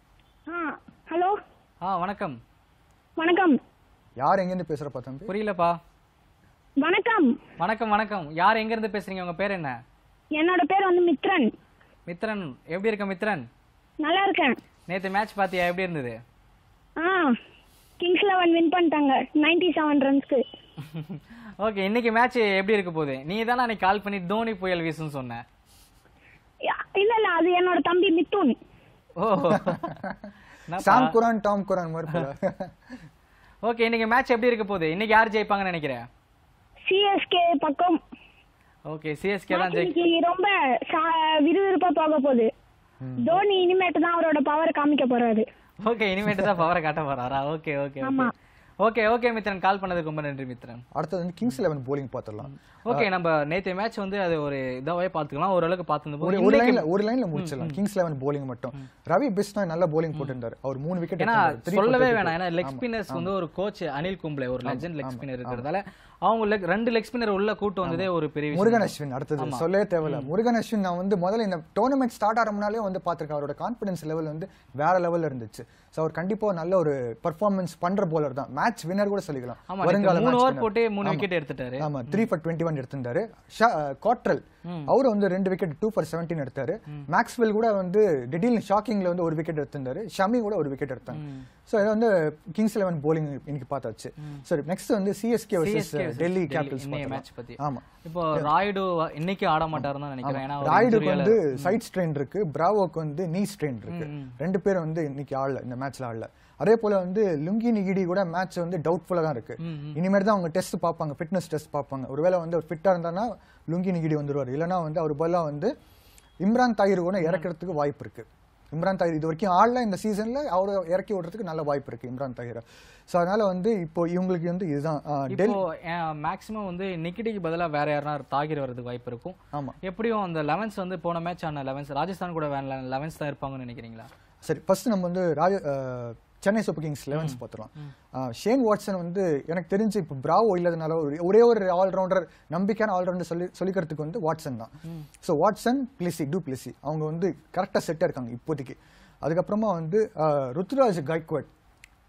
ஆ ஹலோ ஆ வணக்கம் வணக்கம் யார் எங்க இருந்து பேசுற தம்பி புரியலப்பா வணக்கம் வணக்கம் வணக்கம் யார் எங்க இருந்து பேசுறீங்க உங்க பேர் என்ன என்னோட பேர் வந்து மித்ரன் மித்ரன் எப்படி இருக்க மித்ரன் நல்லா இருக்கேன் நேத்து மேட்ச் பாத்தியா எப்படி இருந்தது ஆ கிங்ஸ் லெவன் வின் பண்ணிட்டாங்க நைன்டி செவன் ரன்ஸ்க்கு ஓகே இன்னைக்கு மேட்ச் எப்படி இருக்க போகுது நீ தானே அன்னைக்கு கால் பண்ணி தோனி புயல் வீசுன்னு சொன்ன இல்ல இல்ல அது என்னோட தம்பி மித்துன் ஓ சாம் குரான் டாம் குரான் மாதிரி போல ஓகே இன்னைக்கு மேட்ச் எப்படி இருக்க போகுது இன்னைக்கு யார் ஜெயிப்பாங்கன்னு நினைக்கிறேன் சிஎஸ்கே பக்கம் ஓகே சிஎஸ்கே தான் ஜெயி இன்னைக்கு ரொம்ப சா- விறுவிறுப்பா போக போகுது தோனி இனிமேட்டு தான் அவரோட பவர் காமிக்க போறாரு ஓகே இனிமேட்டு தான் பவரை காட்ட போறாரா ஓகே ஓகே ஆமா. ஓகே ஓகே மித்ரன் கால் பண்ணதுக்கு ரொம்ப நன்றி மித்ரன் அடுத்தது வந்து கிங்ஸ் லெவன் போலிங் பார்த்துடலாம் ஓகே நம்ம நேத்து மேட்ச் வந்து அது ஒரு இதாவே பாத்துக்கலாம் ஓரளவுக்கு ஒரு பார்த்துருந்தோம் ஒரு லைன்ல ஒரு லைன்ல முடிச்சிடலாம் கிங்ஸ் லெவன் போலிங் மட்டும் ரவி பிஸ்னாய் நல்ல போலிங் போட்டிருந்தாரு அவர் மூணு விக்கெட் ஏன்னா சொல்லவே வேணாம் ஏன்னா லெக் ஸ்பின்னர்ஸ் வந்து ஒரு கோச் அனில் கும்ப்ளே ஒரு லெஜெண்ட் லெக் ஸ்பின்னர் இருக்கிறதால அவங்க leg ரெண்டு லெக் ஸ்பின்னர் உள்ள கூட்டு வந்ததே ஒரு பெரிய விஷயம் முருகன் அஸ்வின் அடுத்தது சொல்லவே தேவையில்ல முருகன் அஸ்வின் நான் வந்து முதல்ல இந்த டோர்னமெண்ட் ஸ்டார்ட் ஆகிற முன்னாலே வந்து பார்த்திருக்கேன் அவரோட கான்ஃபிடன்ஸ் லெவல் வந்து வேற லெவல்ல இருந்துச்சு ஸோ அவர் கண்டிப்பா நல்ல ஒரு பர்ஃபார்மன்ஸ் பண்ற போலர் தான் மேட்ச் வின்னர் கூட சொல்லிக்கலாம் ஆமா வருங்கால மூணு match ஓவர் winner. போட்டு மூணு ஆமா. விக்கெட் எடுத்துட்டாரு ஆமா த்ரீ ஃபார் டுவெண்ட்டி ஒன் எடுத்திருந்தாரு காட்ரல் அவர் வந்து ரெண்டு விக்கெட் டூ ஃபார் செவன்டீன் எடுத்தாரு மேக்ஸ்வெல் கூட வந்து திடீர்னு ஷாக்கிங்ல வந்து ஒரு விக்கெட் எடுத்திருந்தாரு ஷமி கூட ஒரு விக்கெட் எடுத்தாங்க ஸோ இதை வந்து கிங்ஸ் லெவன் போலிங் இன்னைக்கு பார்த்தாச்சு சரி நெக்ஸ்ட் வந்து CSK versus CSK versus Delhi Delhi. Capitals இன்னைய match பத்தி. ஆமா இப்போ ராய்டு இன்னைக்கு ஆட மாட்டாருன்னு தான் நினைக்கிறேன் ஏன்னா ஒரு ராய்டுக்கு injury-யால- வந்து சைட் ஸ்ட்ரெயின் இருக்கு பிராவோக்கு வந்து நீ ஸ்ட்ரெயின் இருக்கு ரெண்டு பேரும் வந்து இன்னைக்கு ஆடல இந்த மேட்ச்ல ஆடல அதே போல வந்து லுங்கி நிகிடி கூட மேட்ச் வந்து டவுட்ஃபுல்லா தான் இருக்கு இனிமேல் தான் அவங்க டெஸ்ட் பார்ப்பாங்க ஃபிட்னஸ் டெஸ்ட் பார்ப்பாங்க ஒருவேளை வந்து அவர் ஃபிட்டா இருந்தானா லுங்கி நிகிடி வந்துருவாரு இல்லைன்னா வந்து அவர் பதிலா வந்து இம்ரான் தாயிர் கூட இறக்கிறதுக்கு வாய்ப்பு இருக்கு இம்ரான் தாயிர் இது வரைக்கும் ஆடல இந்த சீசன்ல அவரை இறக்கி விடுறதுக்கு நல்ல வாய்ப்பு இருக்கு இம்ரான் தாயிரை ஸோ அதனால வந்து இப்போ இவங்களுக்கு வந்து இதுதான் ஆ, டெல் இப்போ மேக்ஸிமம் வந்து நிக்கிடிக்கு பதிலா வேற யாருனா தாகிர் வரதுக்கு வாய்ப்பு இருக்கும் ஆமா எப்படியும் அந்த லெவன்ஸ் வந்து போன மேட்ச் ஆன லெவன்ஸ் ராஜஸ்தான் கூட லெவன்ஸ் தான் இருப்பாங்கன்னு நினைக்கிறீங்களா சரி ஃபர்ஸ்ட் நம்ம வந்து ராஜ அஹ், சென்னை சூப்பர் கிங்ஸ் லெவன்ஸ் பார்த்துலாம் அஹ், ஷேன் வாட்சன் வந்து எனக்கு தெரிஞ்சு இப்போ பிராவோ இல்லாதனால ஒரு- ஒரே ஒரு ஆல்ரவுண்டர் நம்பிக்கையான ஆல்ரவுண்டர் சொல்லி சொல்லிக்கிறதுக்கு வந்து வாட்சன் தான் so Watson Plessis du Plessis அவங்க வந்து கரெக்டாக செட்டாக இருக்காங்க இப்போதைக்கு அதுக்கப்புறமா வந்து அஹ், ருத்துராஜ் கைக்வாட்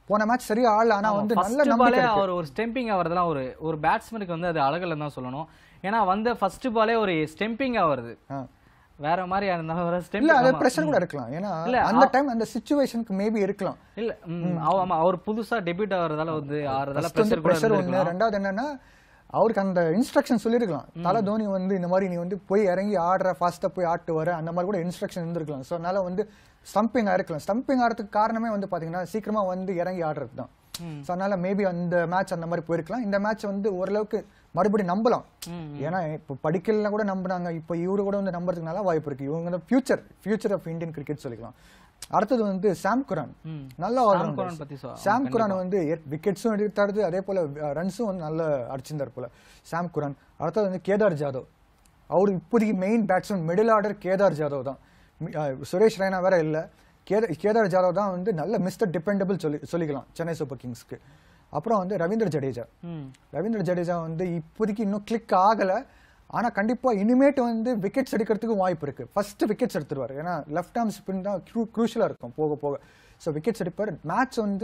போன மேட்ச் சரியா ஆடல ஆனா வந்து நல்ல ஃபர்ஸ்ட் நம்பிக்கை பாலே இருக்கு. அவர் ஒரு ஸ்டெம்பிங் ஆவறதெல்லாம் ஒரு ஒரு பேட்ஸ்மேனுக்கு வந்து அது அழகில் தான் சொல்லணும் ஏன்னா வந்த ஃபர்ஸ்ட் பாலே ஒரு ஸ்டெம்பிங் ஆவறது ஆ. வேற மாதிரி இருந்தாலும் வர இல்ல ஸ்டெம்பிங் அது பிரஷர் கூட இருக்கலாம் ஏன்னா இல்ல, அந்த டைம் அந்த சுச்சுவேஷனுக்கு மேபி இருக்கலாம் இல்ல ம், அவ- ஆமா அவர் புதுசா டெபியூட் ஆவறதால வந்து ஆறதால First வந்து பிரஷர் கூட pressure ஒண்ணு இருந்திருக்கலாம். ரெண்டாவது என்னன்னா அவருக்கு அந்த இன்ஸ்ட்ரக்ஷன் சொல்லிருக்கலாம் தல தோனி வந்து இந்த மாதிரி நீ வந்து போய் இறங்கி ஆடுற ஃபாஸ்டா போய் ஆட்டு வர அந்த மாதிரி கூட இன்ஸ்ட்ரக்ஷன் இருந்திருக்கலாம் ஸோ அதனால வந்து ஸ்டம்பிங் ஆயிருக்கலாம் ஸ்டம்பிங் ஆடுறதுக்கு காரணமே வந்து பாத்தீங்கன்னா சீக்கிரமா வந்து இறங்கி ஆடுறது தான் ஸோ அதனால மேபி அந்த மேட்ச் அந்த மாதிரி போயிருக்கலாம் இந்த மேட்ச் வந்து ஓரளவுக்கு மறுபடியும் நம்பலாம் ஏன்னா இப்போ படிக்கல கூட நம்பினாங்க இப்போ இவரு கூட வந்து நம்புறதுக்கு நல்ல வாய்ப்பு இருக்கு இவங்க வந்து future future of Indian cricket சொல்லிக்கலாம் அடுத்தது வந்து சாம் குரான் ம். நல்ல சாம் ஆல்ரவுண்டர் குரான் பத்தி சொ- சாம் குரான் வந்து விக்கெட்ஸும் எடுத்தாரு அதே போல ரன்ஸும் வந்து நல்ல அடிச்சிருந்தார் போல சாம் குரான் அடுத்தது வந்து கேதார் ஜாதவ் அவர் இப்போதைக்கு main batsman middle order Kedar Jadhav தான் மி- அஹ் சுரேஷ் ரெய்னா வேற இல்ல கேத கேதார் ஜாதவ் தான் வந்து நல்ல மிஸ்டர் டிபெண்டபிள் சொல்லி சொல்லிக்கலாம் சென்னை சூப்பர் கிங்ஸ்க்கு அப்புறம் வந்து ரவீந்திர ஜடேஜா ம். ரவீந்திர ஜடேஜா வந்து இப்போதைக்கு இன்னும் கிளிக் ஆகல ஆனா கண்டிப்பா இனிமேட்டு வந்து விக்கெட்ஸ் எடுக்கிறதுக்கும் வாய்ப்பு இருக்கு ஃபர்ஸ்ட் விக்கெட்ஸ் எடுத்துருவாரு ஏன்னா லெஃப்ட் ஆர்ம் ஸ்பின் தான் க்ரூஷியலா இருக்கும் போக போக ஸோ விக்கெட்ஸ் எடுப்பார் மேட்ச் வந்து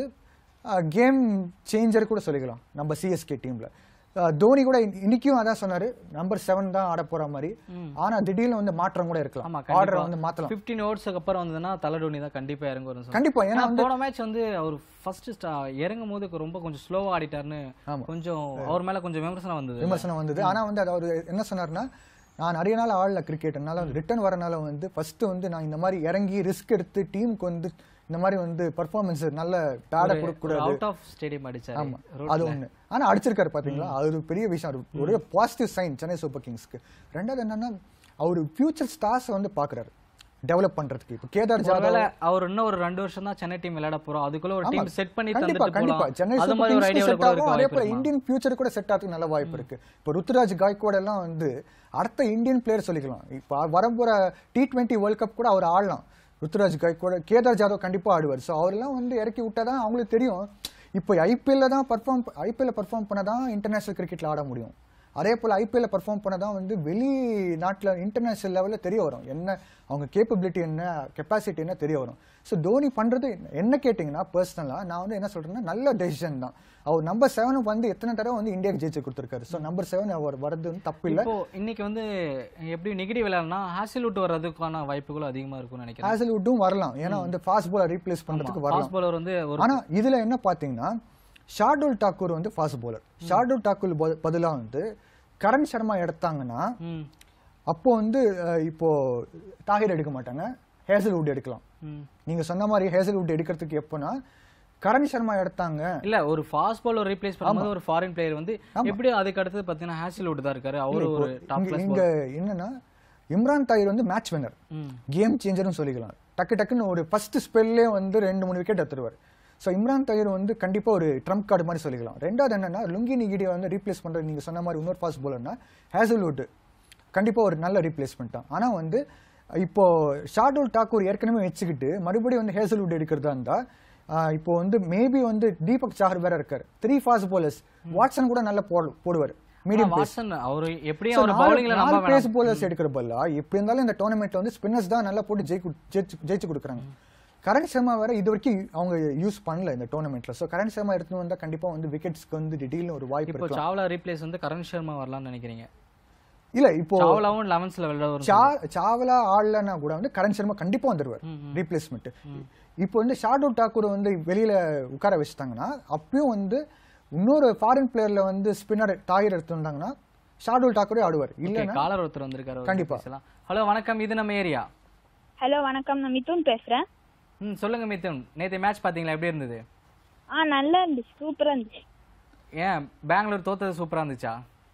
கேம் சேஞ்சர் கூட சொல்லிக்கலாம் நம்ம சிஎஸ்கே டீம்ல தோனி கூட இன்னி- இன்னைக்கும் அதான் சொன்னாரு நம்பர் செவன் தான் ஆட போற மாதிரி ஆனா திடீர்னு வந்து மாற்றம் கூட ஆமா இருக்கலாம் கண்டிப்பா ஆர்டர் வந்து மாத்தலாம் 15 ஓவர்ஸ்க்கு அப்புறம் வந்ததுன்னா தலை டோனி தான் கண்டிப்பா இறங்க வரும் கண்டிப்பா ஏன்னா ஏன்னா வந்து போன மேட்ச் வந்து அவர் ஃபர்ஸ்ட் இறங்கும் போது ரொம்ப கொஞ்சம் ஸ்லோவா ஆடிட்டாருன்னு ஆமா. கொஞ்சம் அவர் மேல கொஞ்சம் விமர்சனம் வந்தது விமர்சனம் வந்தது ஆனா வந்து அது அவர் என்ன சொன்னார்னா நான் நிறைய நாள் ஆடல கிரிக்கெட் என்னால ரிட்டர்ன் வரனால வந்து ஃபர்ஸ்ட் வந்து நான் இந்த மாதிரி இறங்கி ரிஸ்க் எடுத்து டீமுக்கு வந்து இந்த மாதிரி வந்து பர்ஃபார்மன்ஸ் நல்ல பேட கொடுக்க கூடாது அவுட் ஆஃப் ஸ்டேடியம் அடிச்சாரு ஆமா அது ஒண்ணு ஆனா அடிச்சிருக்காரு பாத்தீங்களா அது ஒரு பெரிய விஷயம் அது ஒரு பாசிட்டிவ் சைன் சென்னை சூப்பர் கிங்ஸ்க்கு ரெண்டாவது என்னன்னா அவர் ஃபியூச்சர் ஸ்டார்ஸ் வந்து பாக்குறாரு டெவலப் பண்றதுக்கு இப்போ கேதார் ஜாதவ் ஒருவேளை அவர் இன்னும் ஒரு ரெண்டு வருஷம் தான் சென்னை டீம் விளையாட போறோம் அதுக்குள்ள ஒரு டீம் செட் பண்ணி கண்டிப்பா தந்துட்டு கண்டிப்பா போலாம் சென்னை அது சூப்பர் மாதிரி ஒரு கிங்ஸ்க்கு ஐடியாவில் செட் கூட ஆகும் இருக்க அதே வாய்ப்பு போல இருக்குமா? இந்தியன் ஃபியூச்சர் கூட செட் ஆகிறதுக்கு நல்ல வாய்ப்பு இருக்கு இப்போ ருத்துராஜ் காய்க்வாட் எல்லாம் வந்து அடுத்த இந்தியன் பிளேயர் சொல்லிக்கலாம் இப்போ வரப்போற டி டுவெண்ட்டி வேர்ல்ட் கப் கூட அவர் ஆடலாம் ருத்துராஜ் காய்க்வாட் கேதார் ஜாதவ் கண்டிப்பா ஆடுவார் ஸோ அவரெல்லாம் வந்து இறக்கி விட்டாதான் அவங்களுக்கு தெரியும் இப்போ ஐபிஎல்ல தான் பர்ஃபார்ம் ஐபிஎல்ல பர்ஃபார்ம் பண்ணதான் இன்டர்நேஷனல் கிரிக்கெட்ல ஆட முடியும் அதே போல் ஐபிஎல்ல பர்ஃபார்ம் பண்ணதான் வந்து வெளி நாட்டில் இன்டர்நேஷனல் லெவலில் தெரிய வரும் என்ன அவங்க கேப்பபிலிட்டி என்ன கெப்பாசிட்டி என்ன தெரிய வரும் ஸோ தோனி பண்ணுறது என்ன கேட்டிங்கன்னா பர்சனலாக நான் வந்து என்ன சொல்கிறேன்னா நல்ல டெசிஷன் தான் அவர் நம்பர் செவனுக்கு வந்து எத்தனை தடவை வந்து இந்தியாவுக்கு ஜெயிச்சு கொடுத்துருக்காரு ஸோ நம்பர் செவன் அவர் வரது வந்து தப்பு இல்லை இப்போ இன்னைக்கு வந்து எப்படி நெகட்டிவ் விளையாடுனா ஹாசில்வுட் வர்றதுக்கான வாய்ப்புகளும் அதிகமா இருக்கும்னு நினைக்கிறேன் ஹேசல்வுட்டும் வரலாம் ஏன்னா வந்து ஃபாஸ்ட் பாலர் ரீப்ளேஸ் பண்ணுறதுக்கு வரலாம் ஃபாஸ்ட் பாலர் வந்து ஒரு ஆனா இதுல என்ன பாத்தீங்கன்னா ஷார்டுல் டாக்கூர் வந்து ஃபாஸ்ட் bowler ஷார்டுல் டாக்கூர் ப- பதிலா வந்து கரண் சர்மா எடுத்தாங்கன்னா ம், அப்போ வந்து அஹ், இப்போ தாகிர் எடுக்க மாட்டாங்க ஹேசல்வுட் எடுக்கலாம் ம். நீங்க சொன்ன மாதிரி ஹேசல்வுட் எடுக்கிறதுக்கு எப்போனா கரண் சர்மா எடுத்தாங்க இல்ல ஒரு ஃபாஸ்ட் பாலர் ரீப்ளேஸ் பண்ணும்போது ஒரு ஃபாரின் பிளேயர் வந்து எப்படி அதுக்கு அடுத்து பாத்தீங்கன்னா ஹாசில்வுட் தான் இருக்காரு அவரு ஒரு டாப் இங்க- கிளாஸ் இங்க என்னன்னா இம்ரான் தாயிர் வந்து மேட்ச் வின்னர் ம் கேம் சேஞ்சர்னு சொல்லிக்கலாம் டக்கு டக்குன்னு ஒரு ஃபர்ஸ்ட் ஸ்பெல்லே வந்து ரெண்டு மூணு விக்கெட் எடுத்துருவார் ஸோ இம்ரான் தாயிர் வந்து கண்டிப்பா ஒரு ட்ரம்ப் கார்டு மாதிரி சொல்லிக்கலாம் ரெண்டாவது என்னன்னா லுங்கி நிகிடியை வந்து ரீப்ளேஸ் பண்றது நீங்க சொன்ன மாதிரி இன்னொரு ஃபாஸ்ட் bowlerனா ஹேசல்வுட் கண்டிப்பா ஒரு நல்ல ரீப்ளேஸ்மெண்ட் தான் ஆனா வந்து இப்போ ஷார்டுல் டாக்கூர் ஏற்கனவே வச்சுக்கிட்டு மறுபடியும் வந்து ஹேசல்வுட் எடுக்கிறதா இருந்தா ஆஹ் இப்போ வந்து மேபி வந்து தீபக் சாகர் வேற இருக்காரு த்ரீ ஃபாஸ்ட் bowlers வாட்சன் கூட நல்லா போடு போடுவார் மீடியம் வாட்சன் அவரு எப்படியும் அவர் பவுலிங்ல நம்ப பேஸ் வேணாம் போலர்ஸ் எடுக்கிற பதிலா எப்படி இருந்தாலும் இந்த டோர்னமெண்ட்ல வந்து ஸ்பின்னர்ஸ் தான் நல்லா போட்டு ஜெயிக்கு ஜெயிச்சு ஜெயிச்சு கொடுக்குறாங்க கரண் சர்மா வேற இது வரைக்கும் அவங்க யூஸ் பண்ணல இந்த டோர்னமெண்ட்ல சோ கரண் சர்மா எடுத்துட்டு வந்தா கண்டிப்பா வந்து விக்கெட்ஸ்க்கு வந்து திடீர்னு ஒரு வாய்ப்பு இப்போ இருக்கலாம் சாவ்லா ரீப்ளேஸ் வந்து கரண் சர்மா வரலாம்னு நினைக்கிறீங்க இல்ல இப்போ சாவ்லாவும் லெவன்ஸ்ல விளையாட வரும் சா- சாவலா ஆடலன்னா கூட வந்து கரண் சர்மா கண்டிப்பா வந்துருவார் ரீப்ளேஸ்மெண்ட் இப்போ வந்து ஷார்டு டாக்கூர் வந்து வெளியில உட்கார வச்சுட்டாங்கன்னா அப்பயும் வந்து இன்னொரு ஃபாரின் பிளேயர்ல வந்து ஸ்பின்னர் தாயிர் எடுத்து வந்தாங்கன்னா ஷார்டுல் டாக்கூரே ஆடுவார் இல்லைன்னா காலர் ஒருத்தர் வந்திருக்காரு அவர்கிட்ட கண்டிப்பா. பேசலாம் ஹலோ வணக்கம் இது நம்ம ஏரியா ஹலோ வணக்கம் நான் மிதுன் பேசுறேன் ம் சொல்லுங்க மிதுன் நேத்து மேட்ச் பாத்தீங்களா எப்படி இருந்தது ஆ நல்லா இருந்துச்சு சூப்பரா இருந்துச்சு ஏன் பெங்களூர் தோத்தது சூப்பரா இருந்துச்சா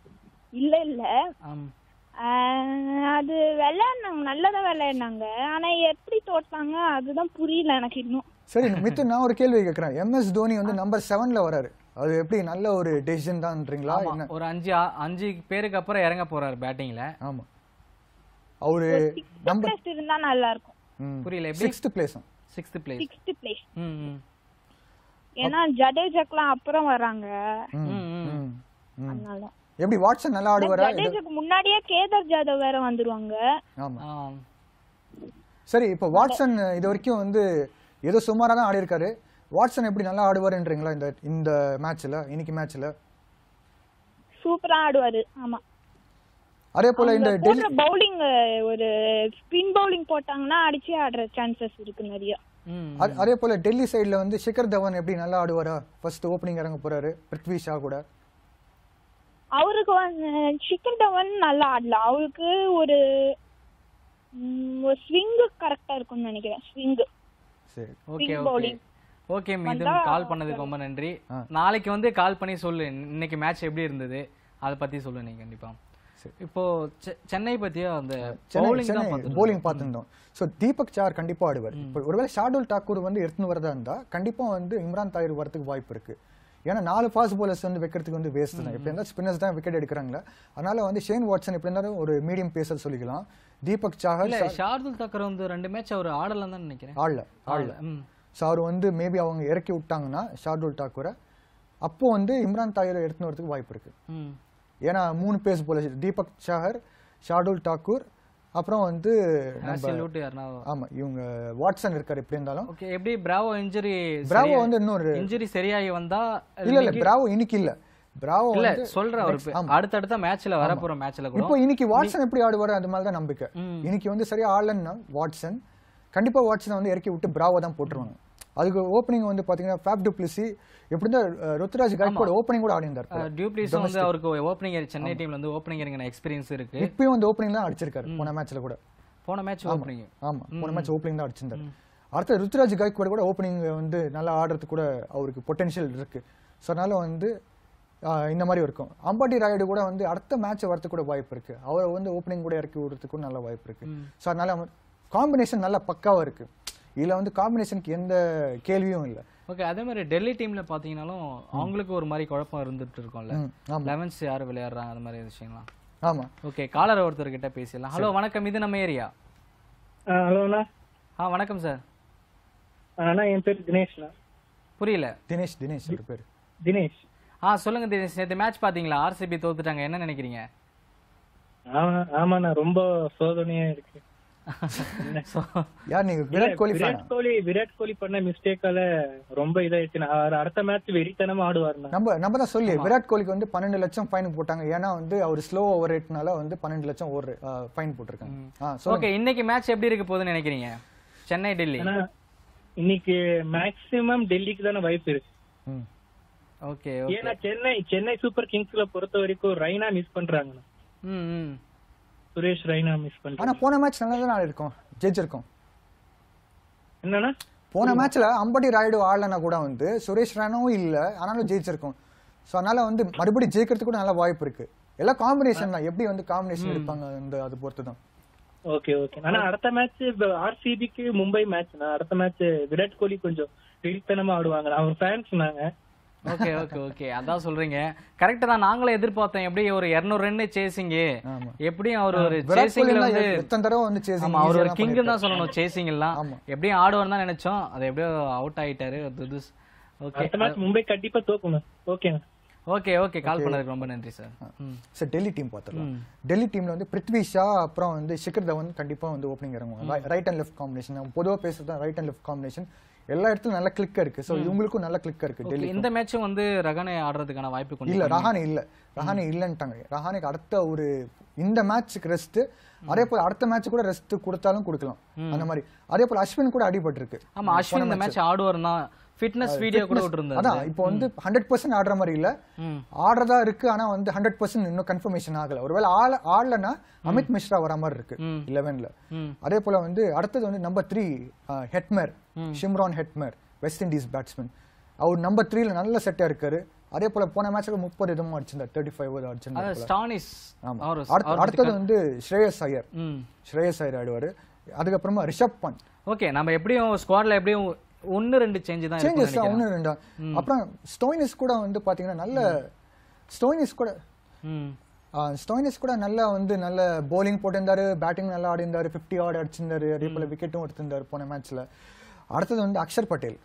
இல்ல இல்ல ஆம். ஆஹ் அது விளையாடினாங்க நல்லதான் விளையாடினாங்க ஆனா எப்படி தோத்தாங்க அதுதான் புரியல எனக்கு இன்னும் சரி மித்து நான் ஒரு கேள்வி கேட்கறேன் எம்எஸ் தோனி வந்து நம்பர் செவன்ல வராரு அது எப்படி நல்ல ஒரு டெசிஷன் தான்றீங்களா ஆமா, என்ன ஒரு அஞ்சு ஆ- அஞ்சு பேருக்கு அப்புறம் இறங்க போறாரு பேட்டிங்ல ஆமா அவரு நம்பர் பிளேஸ் இருந்தா நல்லா இருக்கும் புரியல எப்படி sixth place sixth place sixth place ம் ம். ஏன்னா ஜடேஜாக்கெல்லாம் அப்புறம் வராங்க ம், ம். அதனால எப்படி வாட்சன் நல்லா ஆடுவாரா ஜடேஜாக்கு முன்னாடியே கேதார் ஜாதவ் வேற வந்துருவாங்க ஆமா ஆம். சரி இப்போ வாட்சன் இது வரைக்கும் வந்து ஏதோ சுமாரா தான் ஆடி இருக்காரு வாட்சன் எப்படி நல்லா ஆடுவாருன்றீங்களா இந்த இந்த மேட்ச்ல இன்னைக்கு மேட்ச்ல சூப்பரா ஆடுவாரு ஆமா அதே போல இந்த அவங்க போடுற பவுலிங் ஒரு ஸ்பின் பவுலிங் போட்டாங்கன்னா அடிச்சே ஆடுற சான்சஸ் இருக்கு நிறைய ம் அ- அதே போல டெல்லி சைடுல வந்து ஷிகர் தவன் எப்படி நல்லா ஆடுவாரா ஃபர்ஸ்ட் ஓப்பனிங் இறங்க போறாரு பிருத்வி ஷா கூட அவருக்கு வந்து சிக்கன் டவன் நல்லா ஆடலாம் அவருக்கு ஒரு ம், ஒரு ஸ்விங்கு கரெக்டா இருக்கும்னு நினைக்கிறேன் ஸ்விங்கு சரி okay Swing okay bowling. Okay மீதும் கால் பண்ணதுக்கு ரொம்ப நன்றி நாளைக்கு வந்து கால் பண்ணி சொல்லு இன்னைக்கு மேட்ச் எப்படி இருந்தது அதை பத்தி சொல்லு நீ கண்டிப்பா இப்போ செ- சென்னை பத்தியும் அந்த சென்னை பவுலிங் தான் சென்னை பார்த்துருந்தோம். போலிங் பார்த்துருந்தோம் ஸோ தீபக் சார் கண்டிப்பா ஆடுவார் இப்போ ஒருவேளை ஷார்டுல் டாக்கூர் வந்து எடுத்துன்னு வரதா இருந்தா கண்டிப்பா வந்து இம்ரான் தாயிர் வரதுக்கு வாய்ப்பு இருக்கு ஏன்னா நாலு ஃபாஸ்ட் bowlers வந்து வைக்கிறதுக்கு வந்து வேஸ்ட் தான் எப்படி இருந்தாலும் ஸ்பின்னர்ஸ் தான் விக்கெட் எடுக்கிறாங்களா அதனால வந்து ஷேன் வாட்சன் எப்படி இருந்தாலும் ஒரு மீடியம் பேசர் சொல்லிக்கலாம் தீபக் சாகர் இல்ல ஷார்துல் தக்கர் வந்து ரெண்டு மேட்ச் அவர் ஆடலாம் தான் நினைக்கிறேன் ஆடல ஆடல ம் ஸோ அவர் வந்து மேபி அவங்க இறக்கி விட்டாங்கன்னா ஷார்டுல் டாக்கூரை அப்போ வந்து இம்ரான் தாயிரை எடுத்துன்னு வரதுக்கு வாய்ப்பு இருக்கு ம் ஏன்னா மூணு பேஸ் போல தீபக் சாகர் ஷார்டுல் டாக்கூர் அப்புறம் வந்து நம்ம absolute யாருன்னா ஆமா இவங்க வாட்சன் இருக்காரு எப்படி இருந்தாலும் ஓகே எப்படி பிராவோ இன்ஜுரி பிராவோ வந்து இன்னொரு இன்ஜுரி சரியாகி வந்தா இல்ல இல்ல பிராவோ இன்னைக்கு இல்ல பிராவோ இல்ல வந்து சொல்றேன் அவர் இப்ப அடுத்தடுத்த மேட்ச்ல வரப்போற மேட்ச்ல கூட இப்போ இன்னைக்கு வாட்சன் எப்படி ஆடுவாரு அது மாதிரி தான் நம்பிக்கை ம். இன்னைக்கு வந்து சரியா ஆடலன்னா வாட்சன் கண்டிப்பா வாட்சனை வந்து இறக்கி விட்டு பிராவோ தான் போட்டுருவாங்க அதுக்கு ஓப்பனிங் வந்து பாத்தீங்கன்னா ஃபேப் டுப்ளிசி எப்படி தான் ருத்ராஜ் கைக்கோட ஓப்பனிங் கூட ஆடிந்தார் போல. டியூப்ளிஸ் வந்து அவருக்கு ஓப்பனிங் சென்னை டீம்ல வந்து ஓப்பனிங் இறங்கின எக்ஸ்பீரியன்ஸ் இருக்கு இப்பயும் வந்து ஓப்பனிங் தான் அடிச்சிருக்காரு போன மேட்ச்ல கூட போன மேட்ச் ஓப்பனிங் ஆமா போன மேட்ச் ஓப்பனிங் தான் அடிச்சிருந்தாரு அடுத்து ருத்ராஜ் கைக்வாட் கூட ஓப்பனிங் வந்து நல்லா ஆடுறதுக்கு கூட அவருக்கு பொட்டன்ஷியல் இருக்கு ஸோ அதனால வந்து ஆஹ், இந்த மாதிரி இருக்கும் அம்பாட்டி ராயுடு கூட வந்து அடுத்த மேட்ச் வரதுக்கு கூட வாய்ப்பு இருக்கு அவரை வந்து ஓப்பனிங் கூட இறக்கி விடுறதுக்கு கூட நல்ல வாய்ப்பு இருக்கு ஸோ அதனால காம்பினேஷன் நல்லா பக்காவா இருக்கு இதுல வந்து காம்பினேஷனுக்கு எந்த கேள்வியும் இல்லை ஓகே அதே மாதிரி டெல்லி டீம்ல பாத்தீங்கன்னாலும் அவங்களுக்கு ஒரு மாதிரி குழப்பம் இருந்துட்டு இருக்கும்ல ம், ஆமா லெவன்ஸ் யார் விளையாடுறாங்க அந்த மாதிரி விஷயம்லாம் ஆமா ஓகே காலர் ஒருத்தர் கிட்ட பேசிடலாம் ஹலோ வணக்கம் இது நம்ம ஏரியா ஹலோண்ணா ஆ வணக்கம் சார் அண்ணா என் பேர் தினேஷ்ண்ணா புரியல தினேஷ் தினேஷ் அவர் பேர் தினேஷ் ஆ சொல்லுங்க தினேஷ் நேற்று மேட்ச் பாத்தீங்களா ஆர்சிபி தோத்துட்டாங்க என்ன நினைக்கிறீங்க ஆமா ஆமாண்ணா ரொம்ப சோதனையா இருக்கு யார் நீங்க விராட் கோலி fan விராட் கோலி விராட் கோலி பண்ண மிஸ்டேக்கால ரொம்ப இதாயிடுச்சு அவர் அடுத்த மேட்ச் வெறித்தனமா ஆடுவாருண்ணா நம்ம நம்ம தான் சொல்லி விராட் கோலிக்கு வந்து பன்னெண்டு லட்சம் ஃபைன் போட்டாங்க ஏன்னா வந்து அவர் ஸ்லோ ஓவர் ரேட்னால வந்து பன்னெண்டு லட்சம் ஓவர் ஃபைன் போட்டிருக்காங்க ஆ சொல்லுங்க ஓகே இன்னைக்கு மேட்ச் எப்படி இருக்க போகுதுன்னு நினைக்கிறீங்க சென்னை டெல்லி ஆனா இன்னைக்கு மேக்சிமம் டெல்லிக்கு தானே வாய்ப்பு இருக்கு ம். ஓகே ஏன்னா சென்னை சென்னை சூப்பர் கிங்ஸ்ல பொறுத்த வரைக்கும் ரெய்னா மிஸ் பண்றாங்கண்ணா ம் ம் சுரேஷ் ரெய்னா மிஸ் ஆனா பண்றாங்க போன மேட்ச் நல்லா தான் இருக்கும் ஜெயிச்சிருக்கோம் என்னன்னா போன மேட்ச்ல அம்பட்டி ராயுடு ஆடலனா கூட வந்து சுரேஷ் ராணாவும் இல்ல ஆனாலும் ஜெயிச்சிருக்கோம் சோ அதனால வந்து மறுபடியும் ஜெயிக்கிறதுக்கு கூட நல்ல வாய்ப்பு இருக்கு எல்லாம் காம்பினேஷன் தான் எப்படி வந்து காம்பினேஷன் எடுப்பாங்க அந்த அது பொறுத்து தான் ஓகே ஓகே ஆனா அடுத்த மேட்ச் ஆர்சிபிக்கு மும்பை மேட்ச் அடுத்த மேட்ச் விராட் கோலி கொஞ்சம் வெறித்தனமா ஆடுவாங்க அவர் ஃபேன்ஸ் நாங்க ஓகே ஓகே ஓகே அதான் சொல்றீங்க கரெக்ட் தான் நாங்களும் எதிர்பார்த்தோம் எப்படி ஒரு 200 ரன் சேசிங் ஆமா. எப்படியும் அவர் ஒரு விராட் கோலி சேசிங்ல வந்து எத்தனை தடவை வந்து chasing ஆமா அவர் easy-ஆ ஒரு தான் கிங் பண்ணிருக்காரு. தான் சொல்லணும் சேசிங் எல்லாம் ஆமா. எப்படியும் ஆடுவார்னு தான் நினைச்சோம் அது எப்படியோ அவுட் ஆயிட்டாரு ஓகே அடுத்த மேட்ச் மும்பை கண்டிப்பா தோக்கணும் ஓகேண்ணா ஓகே ஓகே கால் பண்ணதுக்கு ரொம்ப நன்றி சார் ம் சரி டெல்லி டீம் பார்த்துடலாம் டெல்லி டீம்ல வந்து பிருத்வி ஷா அப்புறம் வந்து ஷிகர் தவன் கண்டிப்பா வந்து ஓப்பனிங் இறங்குவாங்க ரைட் அண்ட் லெஃப்ட் காம்பினேஷன் பொதுவா பேசுறது ரைட் அண்ட் லெஃப்ட் காம்பினேஷன் எல்லா இடத்துலயும் நல்ல கிளிக் இருக்கு சோ இவங்களுக்கும் நல்ல கிளிக் இருக்கு ஓகே டெல்லி இந்த மேட்சும் வந்து ரகனை ஆடுறதுக்கான வாய்ப்பு கொஞ்சம் இல்ல ரஹானே இல்ல ரஹானே இல்லன்ட்டாங்க ரஹானேக்கு அடுத்த ஒரு இந்த மேட்ச்சுக்கு ரெஸ்ட் அதே போல அடுத்த மேட்ச் கூட ரெஸ்ட் கொடுத்தாலும் கொடுக்கலாம் அந்த மாதிரி அதே போல அஸ்வின் கூட அடிபட்டிருக்கு ஆமா அஸ்வின் இந்த மேட்ச் ஆடுவார்னா ஃபிட்னஸ் வீடியோ கூட விட்டுருந்தாரு அதான் இப்போ வந்து ஹண்ட்ரட் பர்சன்ட் ஆடுற மாதிரி இல்ல ம் ஆடுறதா இருக்கு ஆனா வந்து ஹண்ட்ரட் பர்சன்ட் இன்னும் கன்ஃபர்மேஷன் ஆகல ஒருவேளை ஆட ஆடலனா அமித் மிஸ்ரா வர மாதிரி இருக்கு ம். லெவன்ல ம் அதே போல வந்து அடுத்தது வந்து number three Hetmyer Shimron Hetmyer West Indies batsman அவர் நம்பர் த்ரீல நல்ல செட்டா இருக்காரு அதே போல போன மேட்ச்ல முப்பது இதுவும் அடிச்சிருந்தார் தேர்ட்டி ஃபைவ் அது அடிச்சிருந்தார் ஸ்டானிஸ் ஆமா அவர் அடுத்து- அடுத்தது வந்து ஸ்ரேயஸ் ஐயர் ம் ஸ்ரேயஸ் ஐயர் ஆடுவாரு அதுக்கப்புறமா ரிஷப் பண்ட் ஓகே நம்ம எப்படியும் ஸ்குவாட்ல எப்படியும் ஒன்னு ரெண்டு சேஞ்ச் தான் இருக்கும்னு சேஞ்சஸ் நினைக்கிறேன். ஒன்று ரெண்டா அப்புறம் ஸ்டோயினிஸ் கூட வந்து பாத்தீங்கன்னா நல்ல ஸ்டோயினிஸ் கூட ம் ஸ்டோயினிஸ் கூட நல்லா வந்து நல்ல bowling போட்டிருந்தாரு பேட்டிங் நல்லா ஆடிருந்தாரு 50 ஆட் அடிச்சிருந்தாரு அதே போல விக்கெட்டும் எடுத்திருந்தாரு போன மேட்ச்ல அடுத்தது வந்து அக்ஷர் பட்டேல்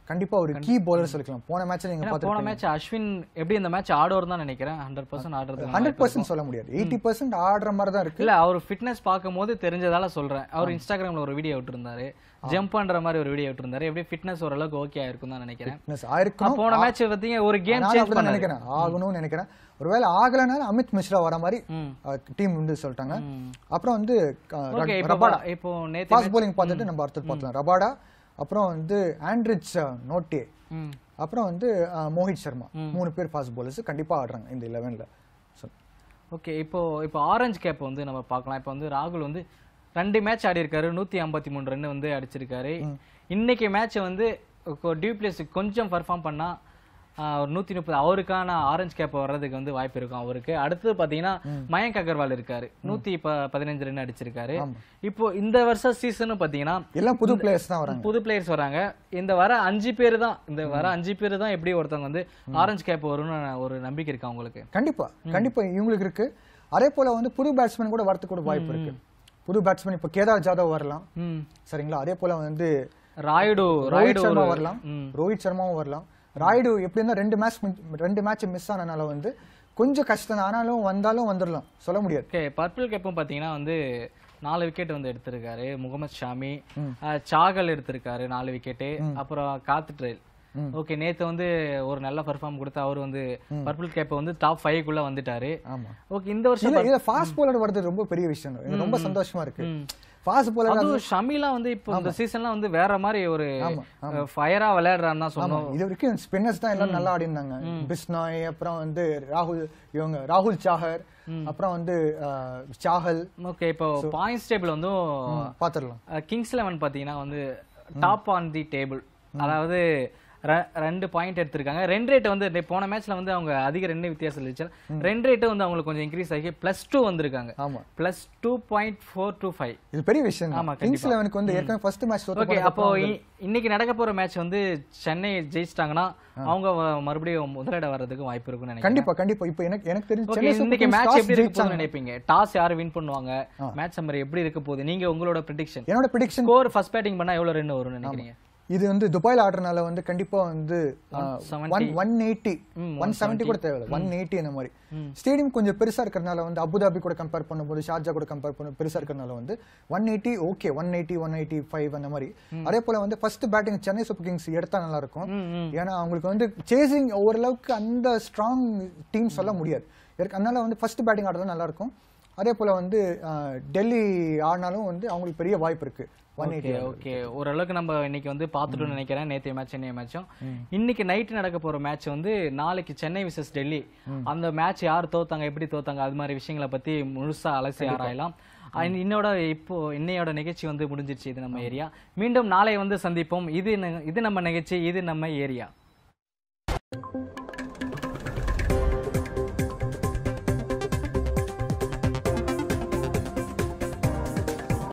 கண்டிப்பா ஒரு கீ பவுலர் சொல்லிக்கலாம் போன மேட்ச்ல நீங்க ஏன்னா போன பார்த்து மேட்ச் அஸ்வின் எப்படி இந்த மேட்ச் ஆடுவார் தான் நினைக்கிறேன் ஹண்ட்ரட் பர்சன்ட் ஆடுறது ஹண்ட்ரட் பர்சன்ட் சொல்ல முடியாது எயிட்டி பர்சன்ட் ஆடுற மாதிரி தான் இருக்கு இல்ல அவர் ஃபிட்னஸ் பார்க்கும்போது தெரிஞ்சதால சொல்றேன் அவர் இன்ஸ்டாகிராம்ல ஒரு வீடியோ விட்டுருந்தாரு ஜம்ப் பண்ற மாதிரி ஒரு வீடியோ விட்டுருந்தாரு எப்படி ஃபிட்னஸ் ஓரளவுக்கு ஓகே ஆயிருக்கும் தான் நினைக்கிறேன் Fitness ஆயிருக்கணும் ஆ, போன மேட்ச் பார்த்தீங்க ஒரு கேம் நானும் சேஞ்ச் அப்படிதான் பண்ணாரு நினைக்கிறேன் ஆகணும்னு நினைக்கிறேன் ஒருவேளை ஆகலைன்னா அமித் மிஸ்ரா வர மாதிரி ம். டீம் வந்து சொல்லிட்டாங்க அப்புறம் வந்து அஹ், ஓகே ர- இப்போ ரபாடா இப்போ நேத்து ஃபாஸ்ட் bowling பார்த்துட்டு நம்ம அடுத்தது பார்த்தோம் ரபாடா அப்புறம் வந்து ஆண்ட்ரிச் நோட்டே ம். அப்புறம் வந்து அஹ், மோஹித் சர்மா மூணு பேர் ஃபாஸ்ட் bowlers கண்டிப்பா ஆடுறாங்க இந்த லெவன்ல ஓகே இப்போ இப்போ ஆரஞ்சு கேப் வந்து நம்ம பார்க்கலாம் இப்போ வந்து ராகுல் வந்து ரெண்டு மேட்ச் ஆடி இருக்காரு நூத்தி ஐம்பத்தி மூணு ரன் வந்து அடிச்சிருக்காரு இன்னைக்கு மேட்ச் வந்து டியூப்ளேஸ் கொஞ்சம் பர்ஃபார்ம் பண்ணா ஆஹ், ஒரு நூத்தி முப்பது அவருக்கான ஆரஞ்சு கேப் வர்றதுக்கு வந்து வாய்ப்பு இருக்கும் அவருக்கு அடுத்து பாத்தீங்கன்னா மயங்க் அகர்வால் இருக்காரு நூத்தி ப பதினஞ்சு ரன் அடிச்சிருக்காரு இப்போ இந்த வருஷம் சீசனும் பாத்தீங்கன்னா எல்லாம் புது பிளேயர்ஸ் தான் வராங்க புது பிளேயர்ஸ் வராங்க இந்த வர அஞ்சு பேர் தான் இந்த வர அஞ்சு பேர் தான் எப்படி ஒருத்தவங்க வந்து ஆரஞ்சு கேப் வரும்னு ஒரு நம்பிக்கை இருக்கா உங்களுக்கு கண்டிப்பா கண்டிப்பா இவங்களுக்கு இருக்கு அதே போல வந்து புது பேட்ஸ்மேன் கூட வரதுக்கு கூட வாய்ப்பு இருக்கு புது பேட்ஸ்மேன் இப்போ கேதார் ஜாதவ் வரலாம் ம் சரிங்களா அதே போல வந்து ராயுடு ரோஹித் ராயுடு சர்மா ஒரு- வரலாம் ம். ரோஹித் சர்மாவும் வரலாம் ராயுடு எப்படி இருந்தா ரெண்டு மேட்ச் ரெண்டு மேட்ச் மிஸ் ஆனனால வந்து கொஞ்சம் கஷ்டம் தான். ஆனாலும் வந்தாலும் வந்துடலாம் சொல்ல முடியாது ஓகே பர்பிள் கேப்பும் பார்த்தீங்கன்னா வந்து நாலு விக்கெட் வந்து எடுத்திருக்காரு முகமது ஷாமி அஹ், சாகல் எடுத்திருக்காரு நாலு விக்கெட்டு அப்புறம் காத்து ட்ரெயில் ஓகே நேத்து வந்து ஒரு நல்ல பர்ஃபார்ம் கொடுத்து அவர் வந்து பர்பிள் கேப் வந்து டாப் ஃபைவ் குள்ள வந்துட்டாரு ஆமா ஓகே இந்த வருஷம் இல்ல இதுல ஃபாஸ்ட் bowler வரது ரொம்ப பெரிய விஷயம் தான். எனக்கு ரொம்ப சந்தோஷமா இருக்கு ஃபாஸ்ட் bowler அதுவும் ஷமிலாம் வந்து இப்போ இந்த சீசன்லாம் வந்து வேற மாதிரி ஒரு ஆமா, ஃபயரா விளையாடுறான்னு தான் ஆமா சொன்னோம் இது வரைக்கும் ஸ்பின்னர்ஸ் தான் எல்லாரும் நல்லா ஆடி இருந்தாங்க பிஸ்னாய் அப்புறம் வந்து ராகுல் இவங்க ராகுல் சாஹர் அப்புறம் வந்து அஹ், சாஹல் ஓகே இப்போ பாயிண்ட்ஸ் டேபிள் வந்து பாத்துடலாம் கிங்ஸ் லெவன் பார்த்தீங்கன்னா வந்து டாப் ஆன் தி டேபிள் அதாவது ர- ரெண்டு பாயிண்ட் எடுத்திருக்காங்க ரென் ரேட் வந்து இந்த போன மேட்ச்ல வந்து அவங்க அதிக ரெண்டு வித்தியாசம் இருந்துச்சு ரென் ரேட்டும் வந்து அவங்களுக்கு கொஞ்சம் இன்க்ரீஸ் ஆகி பிளஸ் டூ வந்திருக்காங்க ஆமா plus two point four two five இது பெரிய விஷயம் ஆமா, தான் கிங்ஸ் லெவனுக்கு வந்து ஏற்கனவே ஃபர்ஸ்ட் மேட்ச் ஓகே அப்போ இ- இன்னைக்கு நடக்க போற மேட்ச் வந்து சென்னை ஜெயிச்சிட்டாங்கன்னா அவங்க வ- மறுபடியும் முதலிட வர்றதுக்கு வாய்ப்பு இருக்கும்னு நினைக்கிறேன் கண்டிப்பா கண்டிப்பா இப்போ எனக்கு எனக்கு தெரிஞ்சு ஓகே சென்னை சூப்பர் இன்னைக்கு கிங்ஸ் மேட்ச் toss எப்படி இருக்க ஜெயிச்சாங்க. போகுதுன்னு நினைப்பீங்க டாஸ் யாரு வின் பண்ணுவாங்க மேட்ச் சம்மர் எப்படி இருக்க போகுது நீங்க உங்களோட ப்ரிடிக்ஷன் என்னோட ப்ரிடிக்ஷன் ஸ்கோர் ஃபர்ஸ்ட் பேட்டிங் பண்ணா எவ்வளவு ரன் வரும்னு நினைக்கிறீங்க இது வந்து துபாயில ஆடுறதுனால வந்து கண்டிப்பா வந்து one one eighty one seventy கூட தேவையில்ல ஒன் எயிட்டி அந்த மாதிரி ஸ்டேடியம் கொஞ்சம் பெருசா இருக்கிறதுனால வந்து அபுதாபி கூட கம்பேர் பண்ணும்போது ஷார்ஜா கூட கம்பேர் பண்ண பெருசா இருக்கிறதுனால வந்து one eighty okay one eighty one eighty five அந்த மாதிரி அதே போல வந்து first batting Chennai Super Kings எடுத்தா நல்லா இருக்கும் ஏன்னா அவங்களுக்கு வந்து சேசிங் ஓரளவுக்கு அந்த ஸ்ட்ராங் டீம் சொல்ல முடியாது இருக்கு- அதனால வந்து ஃபர்ஸ்ட் பேட்டிங் ஆடுறது நல்லா இருக்கும் அதே போல வந்து அஹ், டெல்லி ஆடினாலும் வந்து அவங்களுக்கு பெரிய வாய்ப்பு இருக்கு ஒன் எயிட்டி ஓகே ஓகே ஓரளவுக்கு நம்ம இன்னைக்கு வந்து பார்த்துட்டோம்னு நினைக்கிறேன் நேற்றைய மேட்ச் சென்னை மேட்சும் இன்னைக்கு நைட் நடக்க போற மேட்ச் வந்து நாளைக்கு சென்னை விசஸ் டெல்லி அந்த மேட்ச் யார் தோத்தாங்க எப்படி தோத்தாங்க அது மாதிரி விஷயங்களை பத்தி முழுசா அலசி ஆராயலாம் அண்ட் இன்னோட இப்போ இன்னையோட நிகழ்ச்சி வந்து முடிஞ்சிருச்சு இது நம்ம ஏரியா மீண்டும் நாளை வந்து சந்திப்போம் இது ந- இது நம்ம நிகழ்ச்சி இது நம்ம ஏரியா